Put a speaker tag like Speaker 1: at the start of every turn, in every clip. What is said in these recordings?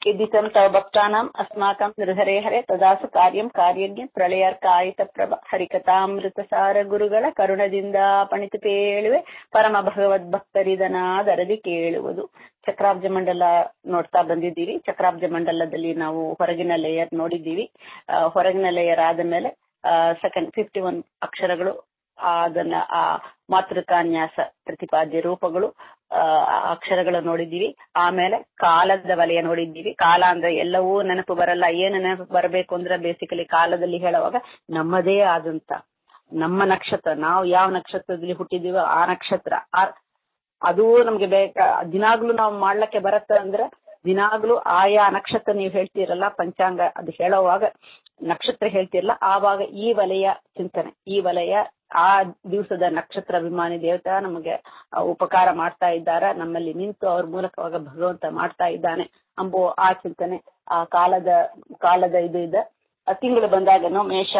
Speaker 1: यदितं तव भक्तानाम् अस्माकं निर्हरे हरे ತದಾಸು ಕಾರ್ಯಂ ಕಾರ್ಯಜ್ಞ ಪ್ರಳಯಾರ್ಕ ಆಯಿತ ಪ್ರಭ ಹರಿಕಥಾಮೃತಸಾರ ಗುರುಗಳ ಕರುಣದಿಂದ ಪಣಿತು ಪೇಳುವೆ ಪರಮ ಭಗವದ್ ಭಕ್ತರಿದನಾದರದಿ ಕೇಳುವುದು ಚಕ್ರಾಬ್ಜ ಮಂಡಲ ನೋಡ್ತಾ ಬಂದಿದ್ದೀವಿ ಚಕ್ರಾಬ್ಜ ಮಂಡಲದಲ್ಲಿ ನಾವು ಹೊರಗಿನ ಲೇಯರ್ ನೋಡಿದ್ದೀವಿ ಆ, ಹೊರಗಿನ ಲೇಯರ್ ಆದ ಮೇಲೆ ಸೆಕೆಂಡ್ ಫಿಫ್ಟಿ ಒನ್ ಅಕ್ಷರಗಳು ಅದನ್ನ ಆ ಮಾತೃಕಾನ್ಯಾಸ ಪ್ರತಿಪಾದ್ಯ ರೂಪಗಳು ಆ, ಅಕ್ಷರಗಳು ನೋಡಿದ್ದೀವಿ ಆಮೇಲೆ ಕಾಲದ ವಲಯ ನೋಡಿದ್ದೀವಿ ಕಾಲ ಅಂದ್ರೆ ಎಲ್ಲವೂ ನೆನಪು ಬರಲ್ಲ ಏನು ನೆನಪು ಬರಬೇಕು ಅಂದ್ರೆ ಬೇಸಿಕಲಿ ಕಾಲದಲ್ಲಿ ಹೇಳುವಾಗ ನಮ್ಮದೇ ಆದಂತ ನಮ್ಮ ನಕ್ಷತ್ರ ನಾವು ಯಾವ ನಕ್ಷತ್ರದಲ್ಲಿ ಹುಟ್ಟಿದೀವೋ ಆ ನಕ್ಷತ್ರ ಆ- ಅದು ನಮ್ಗೆ ಬೇಕ ದಿನಾಗ್ಲೂ ನಾವು ಮಾಡ್ಲಿಕ್ಕೆ ಬರತ್ತ ಅಂದ್ರೆ ದಿನಾಗ್ಲೂ ಆಯಾ ನಕ್ಷತ್ರ ನೀವು ಹೇಳ್ತೀರಲ್ಲ ಪಂಚಾಂಗ ಅದು ಹೇಳೋವಾಗ ನಕ್ಷತ್ರ ಹೇಳ್ತಿರಲ್ಲ ಆವಾಗ ಈ ವಲಯ ಚಿಂತನೆ ಈ ವಲಯ ಆ ದಿವಸದ ನಕ್ಷತ್ರ ಅಭಿಮಾನಿ ದೇವತಾ ನಮಗೆ ಆ, ಉಪಕಾರ ಮಾಡ್ತಾ ಇದ್ದಾರ ನಮ್ಮಲ್ಲಿ ನಿಂತು ಅವ್ರ ಮೂಲಕವಾಗ ಭಗವಂತ ಮಾಡ್ತಾ ಇದ್ದಾನೆ ಅಂಬೋ ಆ ಚಿಂತನೆ ಆ ಕಾಲದ ಕಾಲದ ಇದು ಇದೆ ಆ ತಿಂಗಳು ಬಂದಾಗನು ಮೇಷ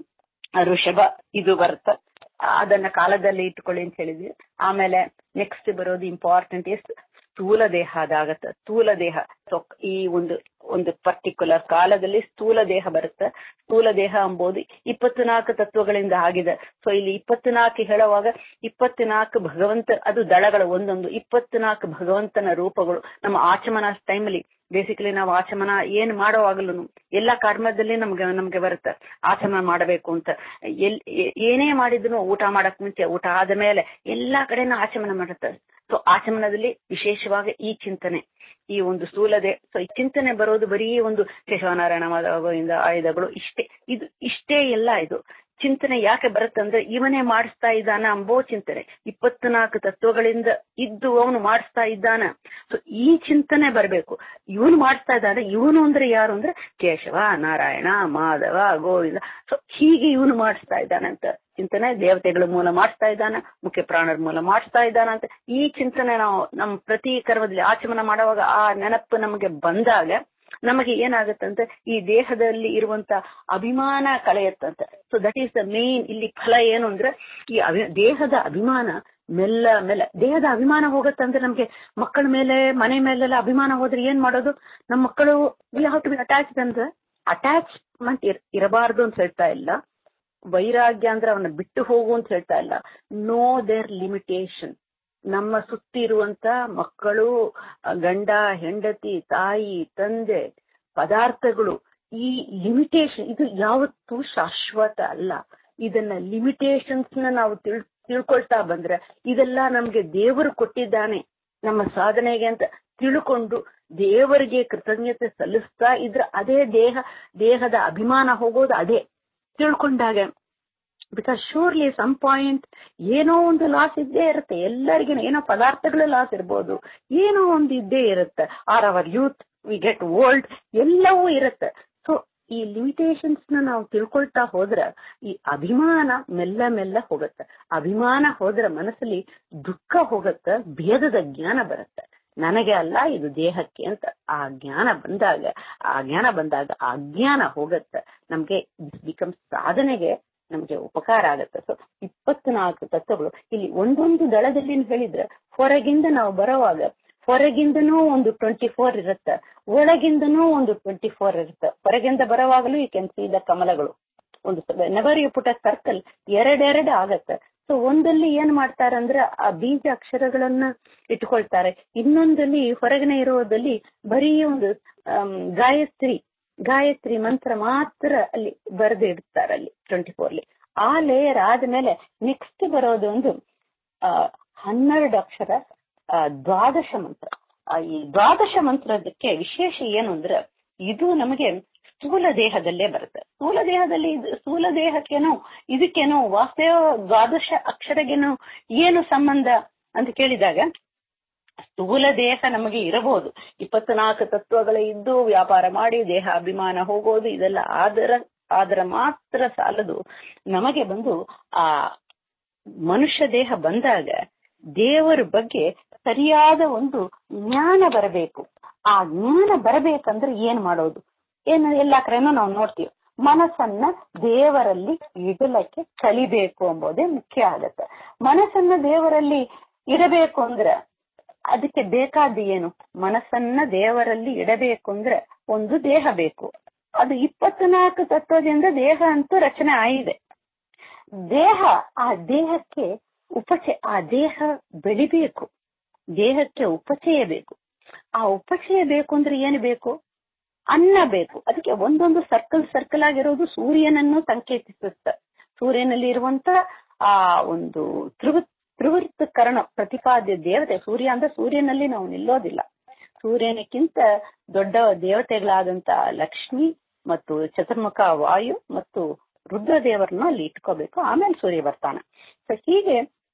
Speaker 1: ಋಷಭ ಇದು ಬರುತ್ತೆ ಅದನ್ನ ಕಾಲದಲ್ಲಿ ಇಟ್ಕೊಳ್ಳಿ ಅಂತ ಹೇಳಿದ್ವಿ ಆಮೇಲೆ ನೆಕ್ಸ್ಟ್ ಬರೋದು ಇಂಪಾರ್ಟೆಂಟ್ ಇಸ್ ಸ್ಥೂಲ ದೇಹ ಅದಾಗತ್ತೆ ಸ್ಥೂಲ ದೇಹ ಸೊ ಈ ಒಂದು ಒಂದು ಪರ್ಟಿಕ್ಯುಲರ್ ಕಾಲದಲ್ಲಿ ಸ್ಥೂಲ ದೇಹ ಬರುತ್ತೆ ಸ್ಥೂಲ ದೇಹ ಎಂಬುದು ಇಪ್ಪತ್ನಾಲ್ಕು ತತ್ವಗಳಿಂದ ಆಗಿದೆ ಸೊ ಇಲ್ಲಿ ಇಪ್ಪತ್ನಾಲ್ಕು ಹೇಳುವಾಗ ಇಪ್ಪತ್ನಾಲ್ಕು ಭಗವಂತ ಅದು ದಳಗಳು ಒಂದೊಂದು ಇಪ್ಪತ್ನಾಲ್ಕು ಭಗವಂತನ ರೂಪಗಳು ನಮ್ಮ ಆಚಮನ ಟೈಮಲ್ಲಿ ಬೇಸಿಕಲಿ ನಾವು ಆಚಮನ ಏನ್ ಮಾಡೋವಾಗಲೂ ಎಲ್ಲಾ ಕರ್ಮದಲ್ಲಿ ನಮ್ಗೆ ನಮ್ಗೆ ಬರುತ್ತೆ ಆಚಮನ ಮಾಡಬೇಕು ಅಂತ ಎಲ್ ಏ- ಏನೇ ಮಾಡಿದ್ರು ಊಟ ಮಾಡಕ್ ಮುಂಚೆ ಊಟ ಆದ ಮೇಲೆ ಎಲ್ಲಾ ಕಡೆನೂ ಆಚಮನ ಮಾಡುತ್ತೆ ಸೊ ಆಚಮನದಲ್ಲಿ ವಿಶೇಷವಾಗಿ ಈ ಚಿಂತನೆ ಈ ಒಂದು ಸ್ಥೂಲದೆ ಸೊ ಈ ಚಿಂತನೆ ಬರೋದು ಬರೀ ಒಂದು ಕೇಶವನಾರಾಯಣ ಮಾಧವ ಗೋವಿಂದ ಆಯುಧಗಳು ಇಷ್ಟೇ ಇದು ಇಷ್ಟೇ ಎಲ್ಲ ಇದು ಚಿಂತನೆ ಯಾಕೆ ಬರುತ್ತಂದ್ರೆ ಇವನೇ ಮಾಡಿಸ್ತಾ ಇದ್ದಾನ ಅಂಬೋ ಚಿಂತನೆ ಇಪ್ಪತ್ನಾಲ್ಕು ತತ್ವಗಳಿಂದ ಇದ್ದು ಅವನು ಮಾಡಿಸ್ತಾ ಇದ್ದಾನ ಸೊ ಈ ಚಿಂತನೆ ಬರಬೇಕು ಇವನು ಮಾಡಿಸ್ತಾ ಇದ್ದಾನೆ ಇವನು ಅಂದ್ರೆ ಯಾರು ಅಂದ್ರೆ ಕೇಶವ ನಾರಾಯಣ ಮಾಧವ ಗೋವಿಂದ ಸೊ ಹೀಗೆ ಇವನು ಮಾಡಿಸ್ತಾ ಇದ್ದಾನೆ ಅಂತ ಚಿಂತನೆ ದೇವತೆಗಳ ಮೂಲ ಮಾಡಿಸ್ತಾ ಇದ್ದಾನೆ ಮುಖ್ಯ ಪ್ರಾಣರ ಮೂಲ ಮಾಡಿಸ್ತಾ ಇದ್ದಾನ ಅಂತ ಈ ಚಿಂತನೆ ನಾವು ನಮ್ಮ ಪ್ರತಿ ಕರ್ಮದಲ್ಲಿ ಆಚಮನ ಮಾಡುವಾಗ ಆ ನೆನಪು ನಮಗೆ ಬಂದಾಗ ನಮಗೆ ಏನಾಗುತ್ತಂತೆ ಈ ದೇಹದಲ್ಲಿ ಇರುವಂತ ಅಭಿಮಾನ ಕಳೆಯುತ್ತಂತೆ so that is the main ಇಲ್ಲಿ ಫಲ ಏನು ಅಂದ್ರೆ ಈ ಅಭಿ ದೇಹದ ಅಭಿಮಾನ ಮೆಲ್ಲ ಮೆಲ್ಲ ದೇಹದ ಅಭಿಮಾನ ಹೋಗುತ್ತಂದ್ರೆ ನಮ್ಗೆ ಮಕ್ಕಳ ಮೇಲೆ ಮನೆ ಮೇಲೆಲ್ಲ ಅಭಿಮಾನ ಹೋದ್ರೆ ಏನ್ ಮಾಡೋದು ನಮ್ಮ ಮಕ್ಕಳು we have to be attached ಅಂದ್ರೆ ಅಟ್ಯಾಚ್ಮೆಂಟ್ ಇರಬಾರ್ದು ಅಂತ ಹೇಳ್ತಾ ಇಲ್ಲ ವೈರಾಗ್ಯ ಅಂದ್ರೆ ಅವನ್ನ ಬಿಟ್ಟು ಹೋಗು ಅಂತ ಹೇಳ್ತಾ ಇಲ್ಲ ನೋ ದೇರ್ ಲಿಮಿಟೇಷನ್ ನಮ್ಮ ಸುತ್ತಿರುವಂತ ಮಕ್ಕಳು ಆ, ಗಂಡ ಹೆಂಡತಿ ತಾಯಿ ತಂದೆ ಪದಾರ್ಥಗಳು ಈ ಲಿಮಿಟೇಷನ್ ಇದು ಯಾವತ್ತೂ ಶಾಶ್ವತ ಅಲ್ಲ ಇದನ್ನ ಲಿಮಿಟೇಷನ್ಸ್ ನ ನಾವು ತಿಳ್ ತಿಳ್ಕೊಳ್ತಾ ಬಂದ್ರೆ ಇದೆಲ್ಲ ನಮ್ಗೆ ದೇವರು ಕೊಟ್ಟಿದ್ದಾನೆ ನಮ್ಮ ಸಾಧನೆಗೆ ಅಂತ ತಿಳ್ಕೊಂಡು ದೇವರಿಗೆ ಕೃತಜ್ಞತೆ ಸಲ್ಲಿಸ್ತಾ ಇದ್ರೆ ಅದೇ ದೇಹ ದೇಹದ ಅಭಿಮಾನ ಹೋಗೋದು ಅದೇ ತಿಳ್ಕೊಂಡಾಗ ಬಿಕಾಸ್ ಶೂರ್ಲಿ ಸಮ್ ಪಾಯಿಂಟ್ ಏನೋ ಒಂದು ಲಾಸ್ ಇದ್ದೇ ಇರುತ್ತೆ ಎಲ್ಲರಿಗೂ ಏನೋ ಪದಾರ್ಥಗಳ ಲಾಸ್ ಇರ್ಬೋದು ಏನೋ ಒಂದು ಇದ್ದೇ ಇರುತ್ತೆ or our youth we get old ಎಲ್ಲವೂ ಇರುತ್ತೆ ಸೊ ಈ ಲಿಮಿಟೇಷನ್ಸ್ ನ ನಾವು ತಿಳ್ಕೊಳ್ತಾ ಹೋದ್ರೆ ಈ ಅಭಿಮಾನ ಮೆಲ್ಲ ಮೆಲ್ಲ ಹೋಗುತ್ತೆ ಅಭಿಮಾನ ಹೋದ್ರೆ ಮನಸ್ಸಲ್ಲಿ ದುಃಖ ಹೋಗುತ್ತೆ ಭೇದದ ಜ್ಞಾನ ಬರುತ್ತೆ ನನಗೆ ಅಲ್ಲ ಇದು ದೇಹಕ್ಕೆ ಅಂತ ಆ ಜ್ಞಾನ ಬಂದಾಗ ಆ ಜ್ಞಾನ ಬಂದಾಗ ಆ ಅಜ್ಞಾನ ಹೋಗುತ್ತೆ ನಮ್ಗೆ ಬಿಕಮ್ ಸಾಧನೆಗೆ ನಮ್ಗೆ ಉಪಕಾರ ಆಗತ್ತೆ ಸೊ ಇಪ್ಪತ್ನಾಲ್ಕು ತತ್ವಗಳು ಇಲ್ಲಿ ಒಂದೊಂದು ದಳದಲ್ಲಿ ಹೇಳಿದ್ರೆ ಹೊರಗಿಂದ ನಾವು ಬರೋವಾಗ ಹೊರಗಿಂದನೂ ಒಂದು ಟ್ವೆಂಟಿ ಫೋರ್ ಇರುತ್ತೆ ಒಳಗಿಂದನೂ ಒಂದು ಟ್ವೆಂಟಿ ಫೋರ್ ಇರುತ್ತೆ ಹೊರಗಿಂದ ಬರೋವಾಗಲೂ ಈ ಕ್ಯಾನ್ ಸಿ ದ ಕಮಲಗಳು ಒಂದು ನೆವರ್ ಯು ಪುಟ ಸರ್ಕಲ್ ಎರಡೆರಡು ಆಗತ್ತೆ ಸೊ ಒಂದಲ್ಲಿ ಏನ್ ಮಾಡ್ತಾರಂದ್ರೆ ಆ ಬೀಜ ಅಕ್ಷರಗಳನ್ನ ಇಟ್ಕೊಳ್ತಾರೆ ಇನ್ನೊಂದಲ್ಲಿ ಹೊರಗಿನ ಇರೋದಲ್ಲಿ ಬರೀ ಒಂದು ಆಮ್, ಗಾಯತ್ರಿ ಗಾಯತ್ರಿ ಮಂತ್ರ ಮಾತ್ರ ಅಲ್ಲಿ ಬರೆದು ಇಡ್ತಾರೆ ಅಲ್ಲಿ ಟ್ವೆಂಟಿ ಫೋರ್ಲಿ ಆ ಲೇಯರ್ ಆದ್ಮೇಲೆ ನೆಕ್ಸ್ಟ್ ಬರೋದು ಒಂದು ಆ ಹನ್ನೆರಡು ಅಕ್ಷರ ಆ, ದ್ವಾದಶ ಮಂತ್ರ ಆ, ಈ ದ್ವಾದಶ ಮಂತ್ರದಕ್ಕೆ ವಿಶೇಷ ಏನು ಅಂದ್ರೆ ಇದು ನಮಗೆ ಸ್ಥೂಲ ದೇಹದಲ್ಲೇ ಬರುತ್ತೆ ಸ್ಥೂಲ ದೇಹದಲ್ಲಿ ಇದು- ಸ್ಥೂಲ ದೇಹಕ್ಕೇನೋ ಇದಕ್ಕೇನೋ ವಾಸ್ತವ ದ್ವಾದಶ ಅಕ್ಷರಗೇನೋ ಏನು ಸಂಬಂಧ ಅಂತ ಕೇಳಿದಾಗ ಸ್ಥೂಲ ದೇಹ ನಮಗೆ ಇರಬಹುದು ಇಪ್ಪತ್ನಾಲ್ಕು ತತ್ವಗಳು ಇದ್ದು ವ್ಯಾಪಾರ ಮಾಡಿ ದೇಹ ಅಭಿಮಾನ ಹೋಗೋದು ಇದೆಲ್ಲ ಆದರ ಆದರ ಮಾತ್ರ ಸಾಲದು ನಮಗೆ ಬಂದು ಆ ಮನುಷ್ಯ ದೇಹ ಬಂದಾಗ ದೇವರ ಬಗ್ಗೆ ಸರಿಯಾದ ಒಂದು ಜ್ಞಾನ ಬರಬೇಕು ಆ ಜ್ಞಾನ ಬರಬೇಕಂದ್ರೆ ಏನ್ ಮಾಡೋದು ಏನು ಎಲ್ಲಾ ಕಡೆನೂ ನಾವು ನೋಡ್ತೀವಿ ಮನಸ್ಸನ್ನ ದೇವರಲ್ಲಿ ಇಡಲಕ್ಕೆ ಕಲಿಬೇಕು ಎಂಬುದೇ ಮುಖ್ಯ ಆಗತ್ತೆ ಮನಸ್ಸನ್ನ ದೇವರಲ್ಲಿ ಇಡಬೇಕು ಅಂದ್ರೆ ಅದಕ್ಕೆ ಬೇಕಾದ ಏನು ಮನಸ್ಸನ್ನ ದೇವರಲ್ಲಿ ಇಡಬೇಕು ಅಂದ್ರೆ ಒಂದು ದೇಹ ಬೇಕು ಅದು ಇಪ್ಪತ್ನಾಲ್ಕು ತತ್ವದಿಂದ ದೇಹ ಅಂತೂ ರಚನೆ ಆಗಿದೆ ದೇಹ ಆ ದೇಹಕ್ಕೆ ಉಪಚಯ ಆ ದೇಹ ಬೆಳಿಬೇಕು ದೇಹಕ್ಕೆ ಉಪಚಯ ಬೇಕು ಆ ಉಪಚಯ ಬೇಕು ಅಂದ್ರೆ ಏನು ಬೇಕು ಅನ್ನ ಬೇಕು ಅದಕ್ಕೆ ಒಂದೊಂದು ಸರ್ಕಲ್ ಸರ್ಕಲ್ ಆಗಿರೋದು ಸೂರ್ಯನನ್ನು ಸಂಕೇತಿಸುತ್ತೆ ಸೂರ್ಯನಲ್ಲಿ ಇರುವಂತ ಆ ಒಂದು ತ್ರಿವೃತ್ ತ್ರಿವೃತ್ತ ಕರ್ಣ ಪ್ರತಿಪಾದ್ಯ ದೇವತೆ ಸೂರ್ಯ ಅಂದ್ರೆ ಸೂರ್ಯನಲ್ಲಿ ನಾವು ನಿಲ್ಲೋದಿಲ್ಲ ಸೂರ್ಯನಕ್ಕಿಂತ ದೊಡ್ಡ ದೇವತೆಗಳಾದಂತ ಲಕ್ಷ್ಮಿ ಮತ್ತು ಚತುರ್ಮುಖ ವಾಯು ಮತ್ತು ರುದ್ರದೇವರನ್ನ ಅಲ್ಲಿ ಇಟ್ಕೋಬೇಕು ಆಮೇಲೆ ಸೂರ್ಯ ಬರ್ತಾನೆ ಸೊ ಹೀಗೆ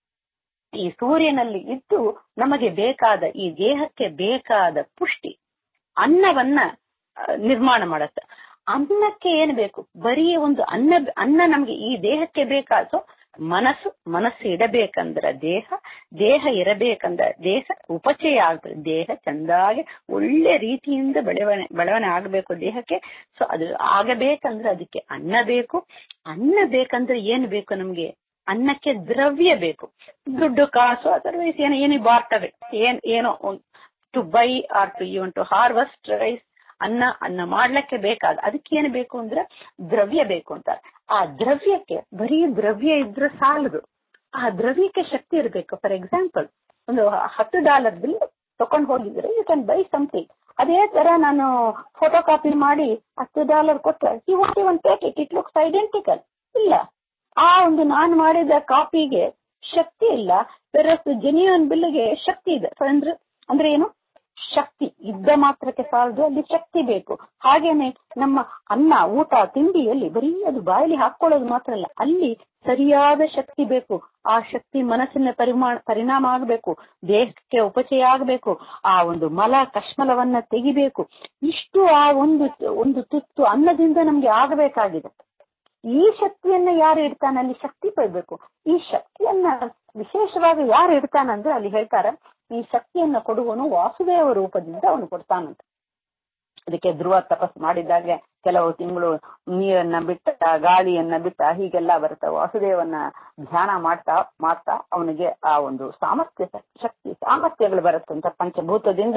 Speaker 1: ಈ ಸೂರ್ಯನಲ್ಲಿ ಇದ್ದು ನಮಗೆ ಬೇಕಾದ ಈ ದೇಹಕ್ಕೆ ಬೇಕಾದ ಪುಷ್ಟಿ ಅನ್ನವನ್ನ ನಿರ್ಮಾಣ ಮಾಡತ್ತೆ ಅನ್ನಕ್ಕೆ ಏನ್ ಬೇಕು ಬರೀ ಒಂದು ಅನ್ನ ಅನ್ನ ನಮ್ಗೆ ಈ ದೇಹಕ್ಕೆ ಬೇಕಾದ ಮನಸ್ಸು ಮನಸ್ಸು ಇಡಬೇಕಂದ್ರ ದೇಹ ದೇಹ ಇರಬೇಕಂದ್ರ ದೇಹ ಉಪಚಯ ಆಗ್ಬೇಕು ದೇಹ ಚಂದಾಗಿ ಒಳ್ಳೆ ರೀತಿಯಿಂದ ಬೆಳವಣೆ ಬೆಳವಣೆ ಆಗಬೇಕು ದೇಹಕ್ಕೆ ಸೊ ಅದು ಆಗಬೇಕಂದ್ರೆ ಅದಕ್ಕೆ ಅನ್ನ ಬೇಕು ಅನ್ನ ಬೇಕಂದ್ರೆ ಏನ್ ಬೇಕು ನಮ್ಗೆ ಅನ್ನಕ್ಕೆ ದ್ರವ್ಯ ಬೇಕು ದುಡ್ಡು ಕಾಸು ಅದರ್ವೈಸ್ ಏನೋ ಏನಿ ಬಾರ್ತವೆ ಏನ್ ಏನೋ to buy or to even to harvest rice ಅನ್ನ ಅನ್ನ ಮಾಡ್ಲಿಕ್ಕೆ ಬೇಕಾದ ಅದಕ್ಕೆ ಏನು ಬೇಕು ಅಂದ್ರೆ ದ್ರವ್ಯ ಬೇಕು ಅಂತ ಆ ದ್ರವ್ಯಕ್ಕೆ ಬರೀ ದ್ರವ್ಯ ಇದ್ರೆ ಸಾಲದು ಆ ದ್ರವ್ಯಕ್ಕೆ ಶಕ್ತಿ ಇರಬೇಕು ಫಾರ್ ಎಕ್ಸಾಂಪಲ್ ಒಂದು ಹತ್ತು ಡಾಲರ್ ಬಿಲ್ ತಕೊಂಡ್ ಹೋಗಿದ್ರೆ ಯು ಕ್ಯಾನ್ ಬೈ ಸಮಥಿಂಗ್ ಅದೇ ತರ ನಾನು ಫೋಟೋ ಕಾಪಿ ಮಾಡಿ ಹತ್ತು ಡಾಲರ್ ಕೊಟ್ಟರೆ ಈ what even take it it looks identical ಇಲ್ಲ ಆ ಒಂದು ನಾನು ಮಾಡಿದ ಕಾಪಿಗೆ ಶಕ್ತಿ ಇಲ್ಲ ಬೇರೆ ಜೆನ್ಯೂನ್ ಬಿಲ್ಗೆ ಶಕ್ತಿ ಇದೆ ಅಂದ್ರೆ ಅಂದ್ರೆ ಏನು ಶಕ್ತಿ ಇದ್ದ ಮಾತ್ರಕ್ಕೆ ಸಾಲದು ಅಲ್ಲಿ ಶಕ್ತಿ ಬೇಕು ಹಾಗೇನೆ ನಮ್ಮ ಅನ್ನ ಊಟ ತಿಂಡಿಯಲ್ಲಿ ಬರೀ ಅದು ಬಾಯಲ್ಲಿ ಹಾಕೊಳ್ಳೋದು ಮಾತ್ರ ಅಲ್ಲ ಅಲ್ಲಿ ಸರಿಯಾದ ಶಕ್ತಿ ಬೇಕು ಆ ಶಕ್ತಿ ಮನಸ್ಸಿನ ಪರಿಮಾಣ ಪರಿಣಾಮ ಆಗಬೇಕು ದೇಹಕ್ಕೆ ಉಪಚಯ ಆಗಬೇಕು ಆ ಒಂದು ಮಲ ಕಶ್ಮಲವನ್ನ ತೆಗಿಬೇಕು ಇಷ್ಟು ಆ ಒಂದು ಒಂದು ತುತ್ತು ಅನ್ನದಿಂದ ನಮ್ಗೆ ಆಗಬೇಕಾಗಿದೆ ಈ ಶಕ್ತಿಯನ್ನ ಯಾರು ಇಡ್ತಾನೆ ಅಲ್ಲಿ ಶಕ್ತಿ ಪಡ್ಬೇಕು ಈ ಶಕ್ತಿಯನ್ನ ವಿಶೇಷವಾಗಿ ಯಾರು ಇಡ್ತಾನಂದ್ರೆ ಅಲ್ಲಿ ಹೇಳ್ತಾರೆ ಈ ಶಕ್ತಿಯನ್ನ ಕೊಡುವನು ವಾಸುದೇವ ರೂಪದಿಂದ ಅವನು ಕೊಡ್ತಾನಂತ ಅದಕ್ಕೆ ಧ್ರುವ ತಪಸ್ ಮಾಡಿದಾಗ ಕೆಲವು ತಿಂಗಳು ನೀರನ್ನ ಬಿಟ್ಟ ಗಾಳಿಯನ್ನ ಬಿಟ್ಟ ಹೀಗೆಲ್ಲ ಬರುತ್ತೆ ವಾಸುದೇವನ ಧ್ಯಾನ ಮಾಡ್ತಾ ಮಾಡ್ತಾ ಅವನಿಗೆ ಆ ಒಂದು ಸಾಮರ್ಥ್ಯ ಶಕ್ತಿ ಸಾಮರ್ಥ್ಯಗಳು ಬರುತ್ತಂತ ಪಂಚಭೂತದಿಂದ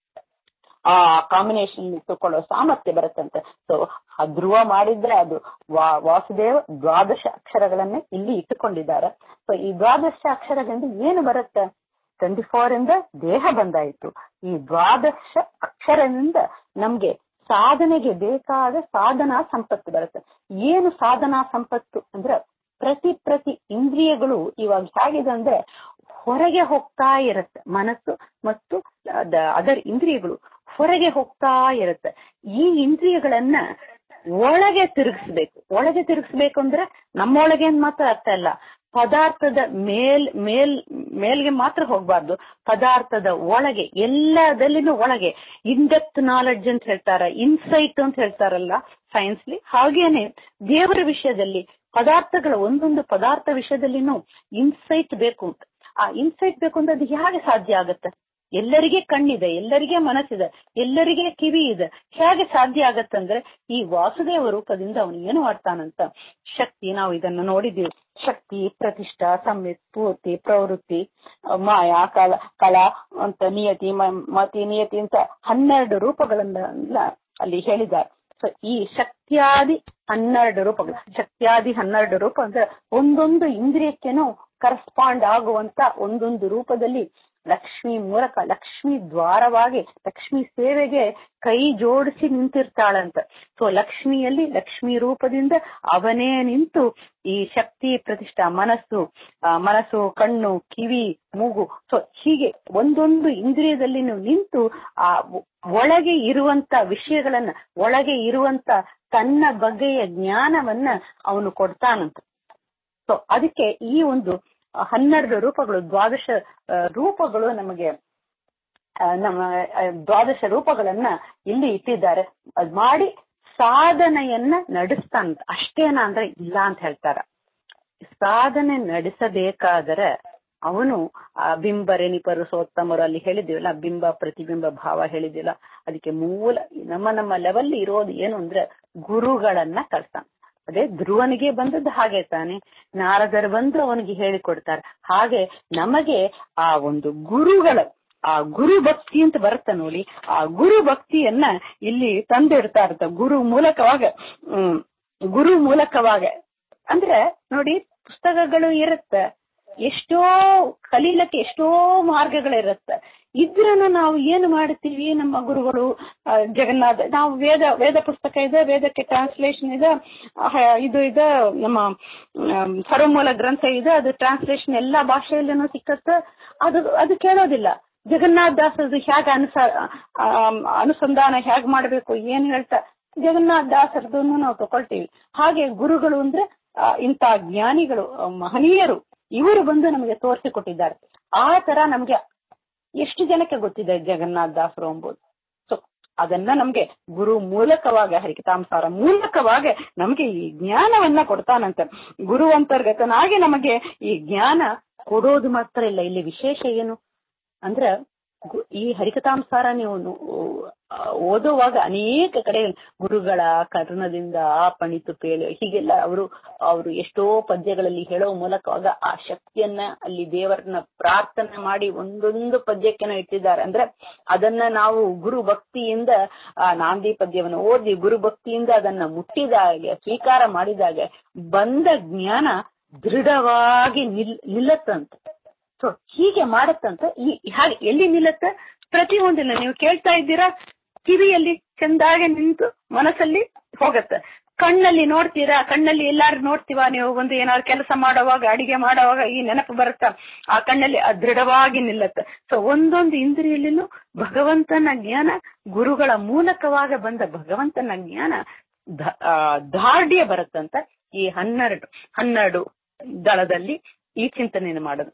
Speaker 1: ಆ ಕಾಂಬಿನೇಷನ್ ಇಟ್ಟುಕೊಳ್ಳೋ ಸಾಮರ್ಥ್ಯ ಬರುತ್ತಂತೆ ಸೊ ಆ ಧ್ರುವ ಮಾಡಿದ್ರೆ ಅದು ವಾ ವಾಸುದೇವ ದ್ವಾದಶ ಅಕ್ಷರಗಳನ್ನೇ ಇಲ್ಲಿ ಇಟ್ಟುಕೊಂಡಿದ್ದಾರೆ ಸೊ ಈ ದ್ವಾದಶ ಅಕ್ಷರದಿಂದ ಏನು ಬರುತ್ತೆ ಟ್ವೆಂಟಿ ಫೋರ್ ಇಂದ ದೇಹ ಬಂದಾಯಿತು ಈ ದ್ವಾದಶ ಅಕ್ಷರದಿಂದ ನಮ್ಗೆ ಸಾಧನೆಗೆ ಬೇಕಾದ ಸಾಧನಾ ಸಂಪತ್ತು ಬರುತ್ತೆ ಏನು ಸಾಧನಾ ಸಂಪತ್ತು ಅಂದ್ರೆ ಪ್ರತಿ ಪ್ರತಿ ಇಂದ್ರಿಯಗಳು ಇವಾಗ ಹೇಗಿದೆ ಅಂದ್ರೆ ಹೊರಗೆ ಹೋಗ್ತಾ ಇರುತ್ತೆ ಮನಸ್ಸು ಮತ್ತು ಅದರ್ ಇಂದ್ರಿಯಗಳು ಹೊರಗೆ ಹೋಗ್ತಾ ಇರುತ್ತೆ ಈ ಇಂದ್ರಿಯಗಳನ್ನ ಒಳಗೆ ತಿರುಗಿಸ್ಬೇಕು ಒಳಗೆ ತಿರುಗಿಸ್ಬೇಕು ಅಂದ್ರೆ ನಮ್ಮೊಳಗೆ ಮಾತ್ರ ಅರ್ಥ ಇಲ್ಲ ಪದಾರ್ಥದ ಮೇಲ್ ಮೇಲ್ ಮೇಲ್ಗೆ ಮಾತ್ರ ಹೋಗ್ಬಾರ್ದು ಪದಾರ್ಥದ ಒಳಗೆ ಎಲ್ಲದಲ್ಲಿನೂ ಒಳಗೆ ಇನ್ಡೆಪ್ತ್ ನಾಲೆಡ್ಜ್ ಅಂತ ಹೇಳ್ತಾರ ಇನ್ಸೈಟ್ ಅಂತ ಹೇಳ್ತಾರಲ್ಲ ಸೈನ್ಸ್ಲಿ ಹಾಗೇನೆ ದೇವರ ವಿಷಯದಲ್ಲಿ ಪದಾರ್ಥಗಳ ಒಂದೊಂದು ಪದಾರ್ಥ ವಿಷಯದಲ್ಲಿನೂ ಇನ್ಸೈಟ್ ಬೇಕು ಅಂತ ಆ ಇನ್ಸೈಟ್ ಬೇಕು ಅಂದ್ರೆ ಅದು ಹೇಗೆ ಸಾಧ್ಯ ಆಗುತ್ತೆ ಎಲ್ಲರಿಗೆ ಕಣ್ಣಿದೆ ಎಲ್ಲರಿಗೆ ಮನಸ್ಸಿದೆ ಎಲ್ಲರಿಗೆ ಕಿವಿ ಇದೆ ಹೇಗೆ ಸಾಧ್ಯ ಆಗತ್ತಂದ್ರೆ ಈ ವಾಸುದೇವ ರೂಪದಿಂದ ಅವನು ಏನು ಮಾಡ್ತಾನಂತ ಶಕ್ತಿ ನಾವು ಇದನ್ನು ನೋಡಿದ್ದೀವಿ ಶಕ್ತಿ ಪ್ರತಿಷ್ಠಾ ಸಂಹಿತ್ ಸ್ಫೂರ್ತಿ ಪ್ರವೃತ್ತಿ ಮಾಯಾ ಕಲ ಕಲಾ ಅಂತ ನಿಯತಿ ಮತಿ ನಿಯತಿ ಅಂತ ಹನ್ನೆರಡು ರೂಪಗಳನ್ನ ಅಲ್ಲಿ ಹೇಳಿದ್ದಾರೆ ಸೊ ಈ ಶಕ್ತಿಯಾದಿ ಹನ್ನೆರಡು ರೂಪಗಳು ಶಕ್ತಿಯಾದಿ ಹನ್ನೆರಡು ರೂಪ ಅಂದ್ರೆ ಒಂದೊಂದು ಇಂದ್ರಿಯಕ್ಕೇನು ಕರೆಸ್ಪಾಂಡ್ ಆಗುವಂತ ಒಂದೊಂದು ರೂಪದಲ್ಲಿ ಲಕ್ಷ್ಮಿ ಮೂಲಕ ಲಕ್ಷ್ಮಿ ದ್ವಾರವಾಗಿ ಲಕ್ಷ್ಮಿ ಸೇವೆಗೆ ಕೈ ಜೋಡಿಸಿ ನಿಂತಿರ್ತಾಳಂತ ಸೊ ಲಕ್ಷ್ಮಿಯಲ್ಲಿ ಲಕ್ಷ್ಮಿ ರೂಪದಿಂದ ಅವನೇ ನಿಂತು ಈ ಶಕ್ತಿ ಪ್ರತಿಷ್ಠಾ ಮನಸ್ಸು ಮನಸ್ಸು ಕಣ್ಣು ಕಿವಿ ಮೂಗು ಸೊ ಹೀಗೆ ಒಂದೊಂದು ಇಂದ್ರಿಯದಲ್ಲಿ ನಿಂತು ಆ ಒಳಗೆ ಇರುವಂತ ವಿಷಯಗಳನ್ನ ಒಳಗೆ ಇರುವಂತ ತನ್ನ ಬಗೆಯ ಜ್ಞಾನವನ್ನ ಅವನು ಕೊಡ್ತಾನಂತ ಸೊ ಅದಕ್ಕೆ ಈ ಒಂದು ಹನ್ನೆರಡು ರೂಪಗಳು ದ್ವಾದಶ ರೂಪಗಳು ನಮಗೆ ನಮ್ಮ ದ್ವಾದಶ ರೂಪಗಳನ್ನ ಇಲ್ಲಿ ಇಟ್ಟಿದ್ದಾರೆ ಅದ್ ಮಾಡಿ ಸಾಧನೆಯನ್ನ ನಡೆಸ್ತಾನಂತ ಅಷ್ಟೇನಾ ಅಂದ್ರೆ ಇಲ್ಲ ಅಂತ ಹೇಳ್ತಾರ ಸಾಧನೆ ನಡೆಸಬೇಕಾದರೆ ಅವನು ಆ ಬಿಂಬ ರೆನಿಪರು ಸೋತ್ತಮರು ಅಲ್ಲಿ ಹೇಳಿದೀವಲ್ಲ ಬಿಂಬ ಪ್ರತಿಬಿಂಬ ಭಾವ ಹೇಳಿದಿಲ್ಲ ಅದಕ್ಕೆ ಮೂಲ ನಮ್ಮ ನಮ್ಮ ಲೆವೆಲ್ ಇರೋದು ಏನು ಅಂದ್ರೆ ಗುರುಗಳನ್ನ ಕಳ್ತಾನೆ ಅದೇ ಧ್ರುವನಿಗೆ ಬಂದದ್ದು ಹಾಗೆ ತಾನೆ ನಾರದರು ಬಂದು ಅವನಿಗೆ ಹೇಳಿಕೊಡ್ತಾರೆ ಹಾಗೆ ನಮಗೆ ಆ ಒಂದು ಗುರುಗಳ ಆ ಗುರು ಭಕ್ತಿ ಅಂತ ಬರುತ್ತೆ ನೋಡಿ ಆ ಗುರು ಭಕ್ತಿಯನ್ನ ಇಲ್ಲಿ ತಂದಿಡ್ತಾ ಇರುತ್ತೆ ಗುರು ಮೂಲಕವಾಗ ಹ್ಮ್ ಗುರು ಮೂಲಕವಾಗ ಅಂದ್ರೆ ನೋಡಿ ಪುಸ್ತಕಗಳು ಇರುತ್ತೆ ಎಷ್ಟೋ ಕಲೀಲಕ್ಕೆ ಎಷ್ಟೋ ಮಾರ್ಗಗಳಿರುತ್ತೆ ಇದ್ರನ್ನ ನಾವು ಏನು ಮಾಡ್ತೀವಿ ನಮ್ಮ ಗುರುಗಳು ಆ, ಜಗನ್ನಾಥ ನಾವು ವೇದ ವೇದ ಪುಸ್ತಕ ಇದೆ ವೇದಕ್ಕೆ ಟ್ರಾನ್ಸ್ಲೇಷನ್ ಇದೆ ಆ, ಇದು ಇದೆ ನಮ್ಮ ಆಮ್, ಸರ್ವಮೂಲ ಗ್ರಂಥ ಇದೆ ಅದು ಟ್ರಾನ್ಸ್ಲೇಷನ್ ಎಲ್ಲಾ ಭಾಷೆಯಲ್ಲೂ ಸಿಕ್ಕತ್ತೆ ಅದು ಅದು ಕೇಳೋದಿಲ್ಲ ಜಗನ್ನಾಥ ದಾಸರದು ಹೇಗೆ ಅನುಸ ಆಮ್, ಅನುಸಂಧಾನ ಹೇಗ್ ಮಾಡ್ಬೇಕು ಏನ್ ಹೇಳ್ತಾ ಜಗನ್ನಾಥ ದಾಸರದನ್ನು ನಾವು ತಗೊಳ್ತೀವಿ ಹಾಗೆ ಗುರುಗಳು ಅಂದ್ರೆ ಆ, ಇಂಥ ಜ್ಞಾನಿಗಳು ಆ, ಮಹನೀಯರು ಇವರು ಬಂದು ನಮಗೆ ತೋರಿಸಿಕೊಟ್ಟಿದ್ದಾರೆ ಆ ತರ ನಮ್ಗೆ ಎಷ್ಟು ಜನಕ್ಕೆ ಗೊತ್ತಿದೆ ಜಗನ್ನಾಥ ದಾಸರು ಎಂಬುದು ಸೊ ಅದನ್ನ ನಮ್ಗೆ ಗುರು ಮೂಲಕವಾಗ ಹರಿಕತಾಂಸಾರ ಮೂಲಕವಾಗ ನಮ್ಗೆ ಈ ಜ್ಞಾನವನ್ನ ಕೊಡ್ತಾನಂತೆ ಗುರು ಅಂತರ್ಗತನಾಗಿ ನಮಗೆ ಈ ಜ್ಞಾನ ಕೊಡೋದು ಮಾತ್ರ ಇಲ್ಲ ಇಲ್ಲಿ ವಿಶೇಷ ಏನು ಅಂದ್ರೆ ಗು- ಈ ಹರಿಕತಾಂಸಾರ ನೀವು ನು- ಆ, ಓದುವಾಗ ಅನೇಕ ಕಡೆ ಗುರುಗಳ ಕರ್ಣದಿಂದ ಆ ಪಣಿತು ಪೇಳು ಹೀಗೆಲ್ಲ ಅವರು ಅವರು ಎಷ್ಟೋ ಪದ್ಯಗಳಲ್ಲಿ ಹೇಳೋ ಮೂಲಕವಾಗ ಆ ಶಕ್ತಿಯನ್ನ ಅಲ್ಲಿ ದೇವರನ್ನ ಪ್ರಾರ್ಥನೆ ಮಾಡಿ ಒಂದೊಂದು ಪದ್ಯಕ್ಕೆನ ಇಟ್ಟಿದ್ದಾರೆ ಅಂದ್ರೆ ಅದನ್ನ ನಾವು ಗುರು ಭಕ್ತಿಯಿಂದ ಆ ನಾಂದಿ ಪದ್ಯವನ್ನು ಓದಿ ಗುರು ಭಕ್ತಿಯಿಂದ ಅದನ್ನ ಮುಟ್ಟಿದಾಗ ಸ್ವೀಕಾರ ಮಾಡಿದಾಗ ಬಂದ ಜ್ಞಾನ ದೃಢವಾಗಿ ನಿಲ್ ನಿಲ್ಲತ್ತಂತೆ ಸೊ ಹೀಗೆ ಮಾಡತ್ತಂತ ಈ ಹಾಗೆ ಎಲ್ಲಿ ನಿಲ್ಲತ್ತೆ ಪ್ರತಿಯೊಂದಿನ ನೀವು ಕೇಳ್ತಾ ಇದ್ದೀರಾ ಕಿವಿಯಲ್ಲಿ ಚಂದಾಗೆ ನಿಂತು ಮನಸ್ಸಲ್ಲಿ ಹೋಗತ್ತೆ ಕಣ್ಣಲ್ಲಿ ನೋಡ್ತೀರಾ ಕಣ್ಣಲ್ಲಿ ಎಲ್ಲಾರು ನೋಡ್ತೀವ ನೀವು ಒಂದು ಏನಾದ್ರು ಕೆಲಸ ಮಾಡುವಾಗ ಅಡಿಗೆ ಮಾಡುವಾಗ ಈ ನೆನಪು ಬರುತ್ತಾ ಆ ಕಣ್ಣಲ್ಲಿ ಅದು ದೃಢವಾಗಿ ನಿಲ್ಲತ್ತೆ ಸೊ ಒಂದೊಂದು ಇಂದ್ರಿಯಲ್ಲಿನೂ ಭಗವಂತನ ಜ್ಞಾನ ಗುರುಗಳ ಮೂಲಕವಾಗ ಬಂದ ಭಗವಂತನ ಜ್ಞಾನ ಧ- ಆ, ದಾರ್ಢ್ಯ ಬರುತ್ತಂತ ಈ ಹನ್ನೆರಡು ಹನ್ನೆರಡು ದಳದಲ್ಲಿ ಈ ಚಿಂತನೆಯನ್ನು ಮಾಡೋದು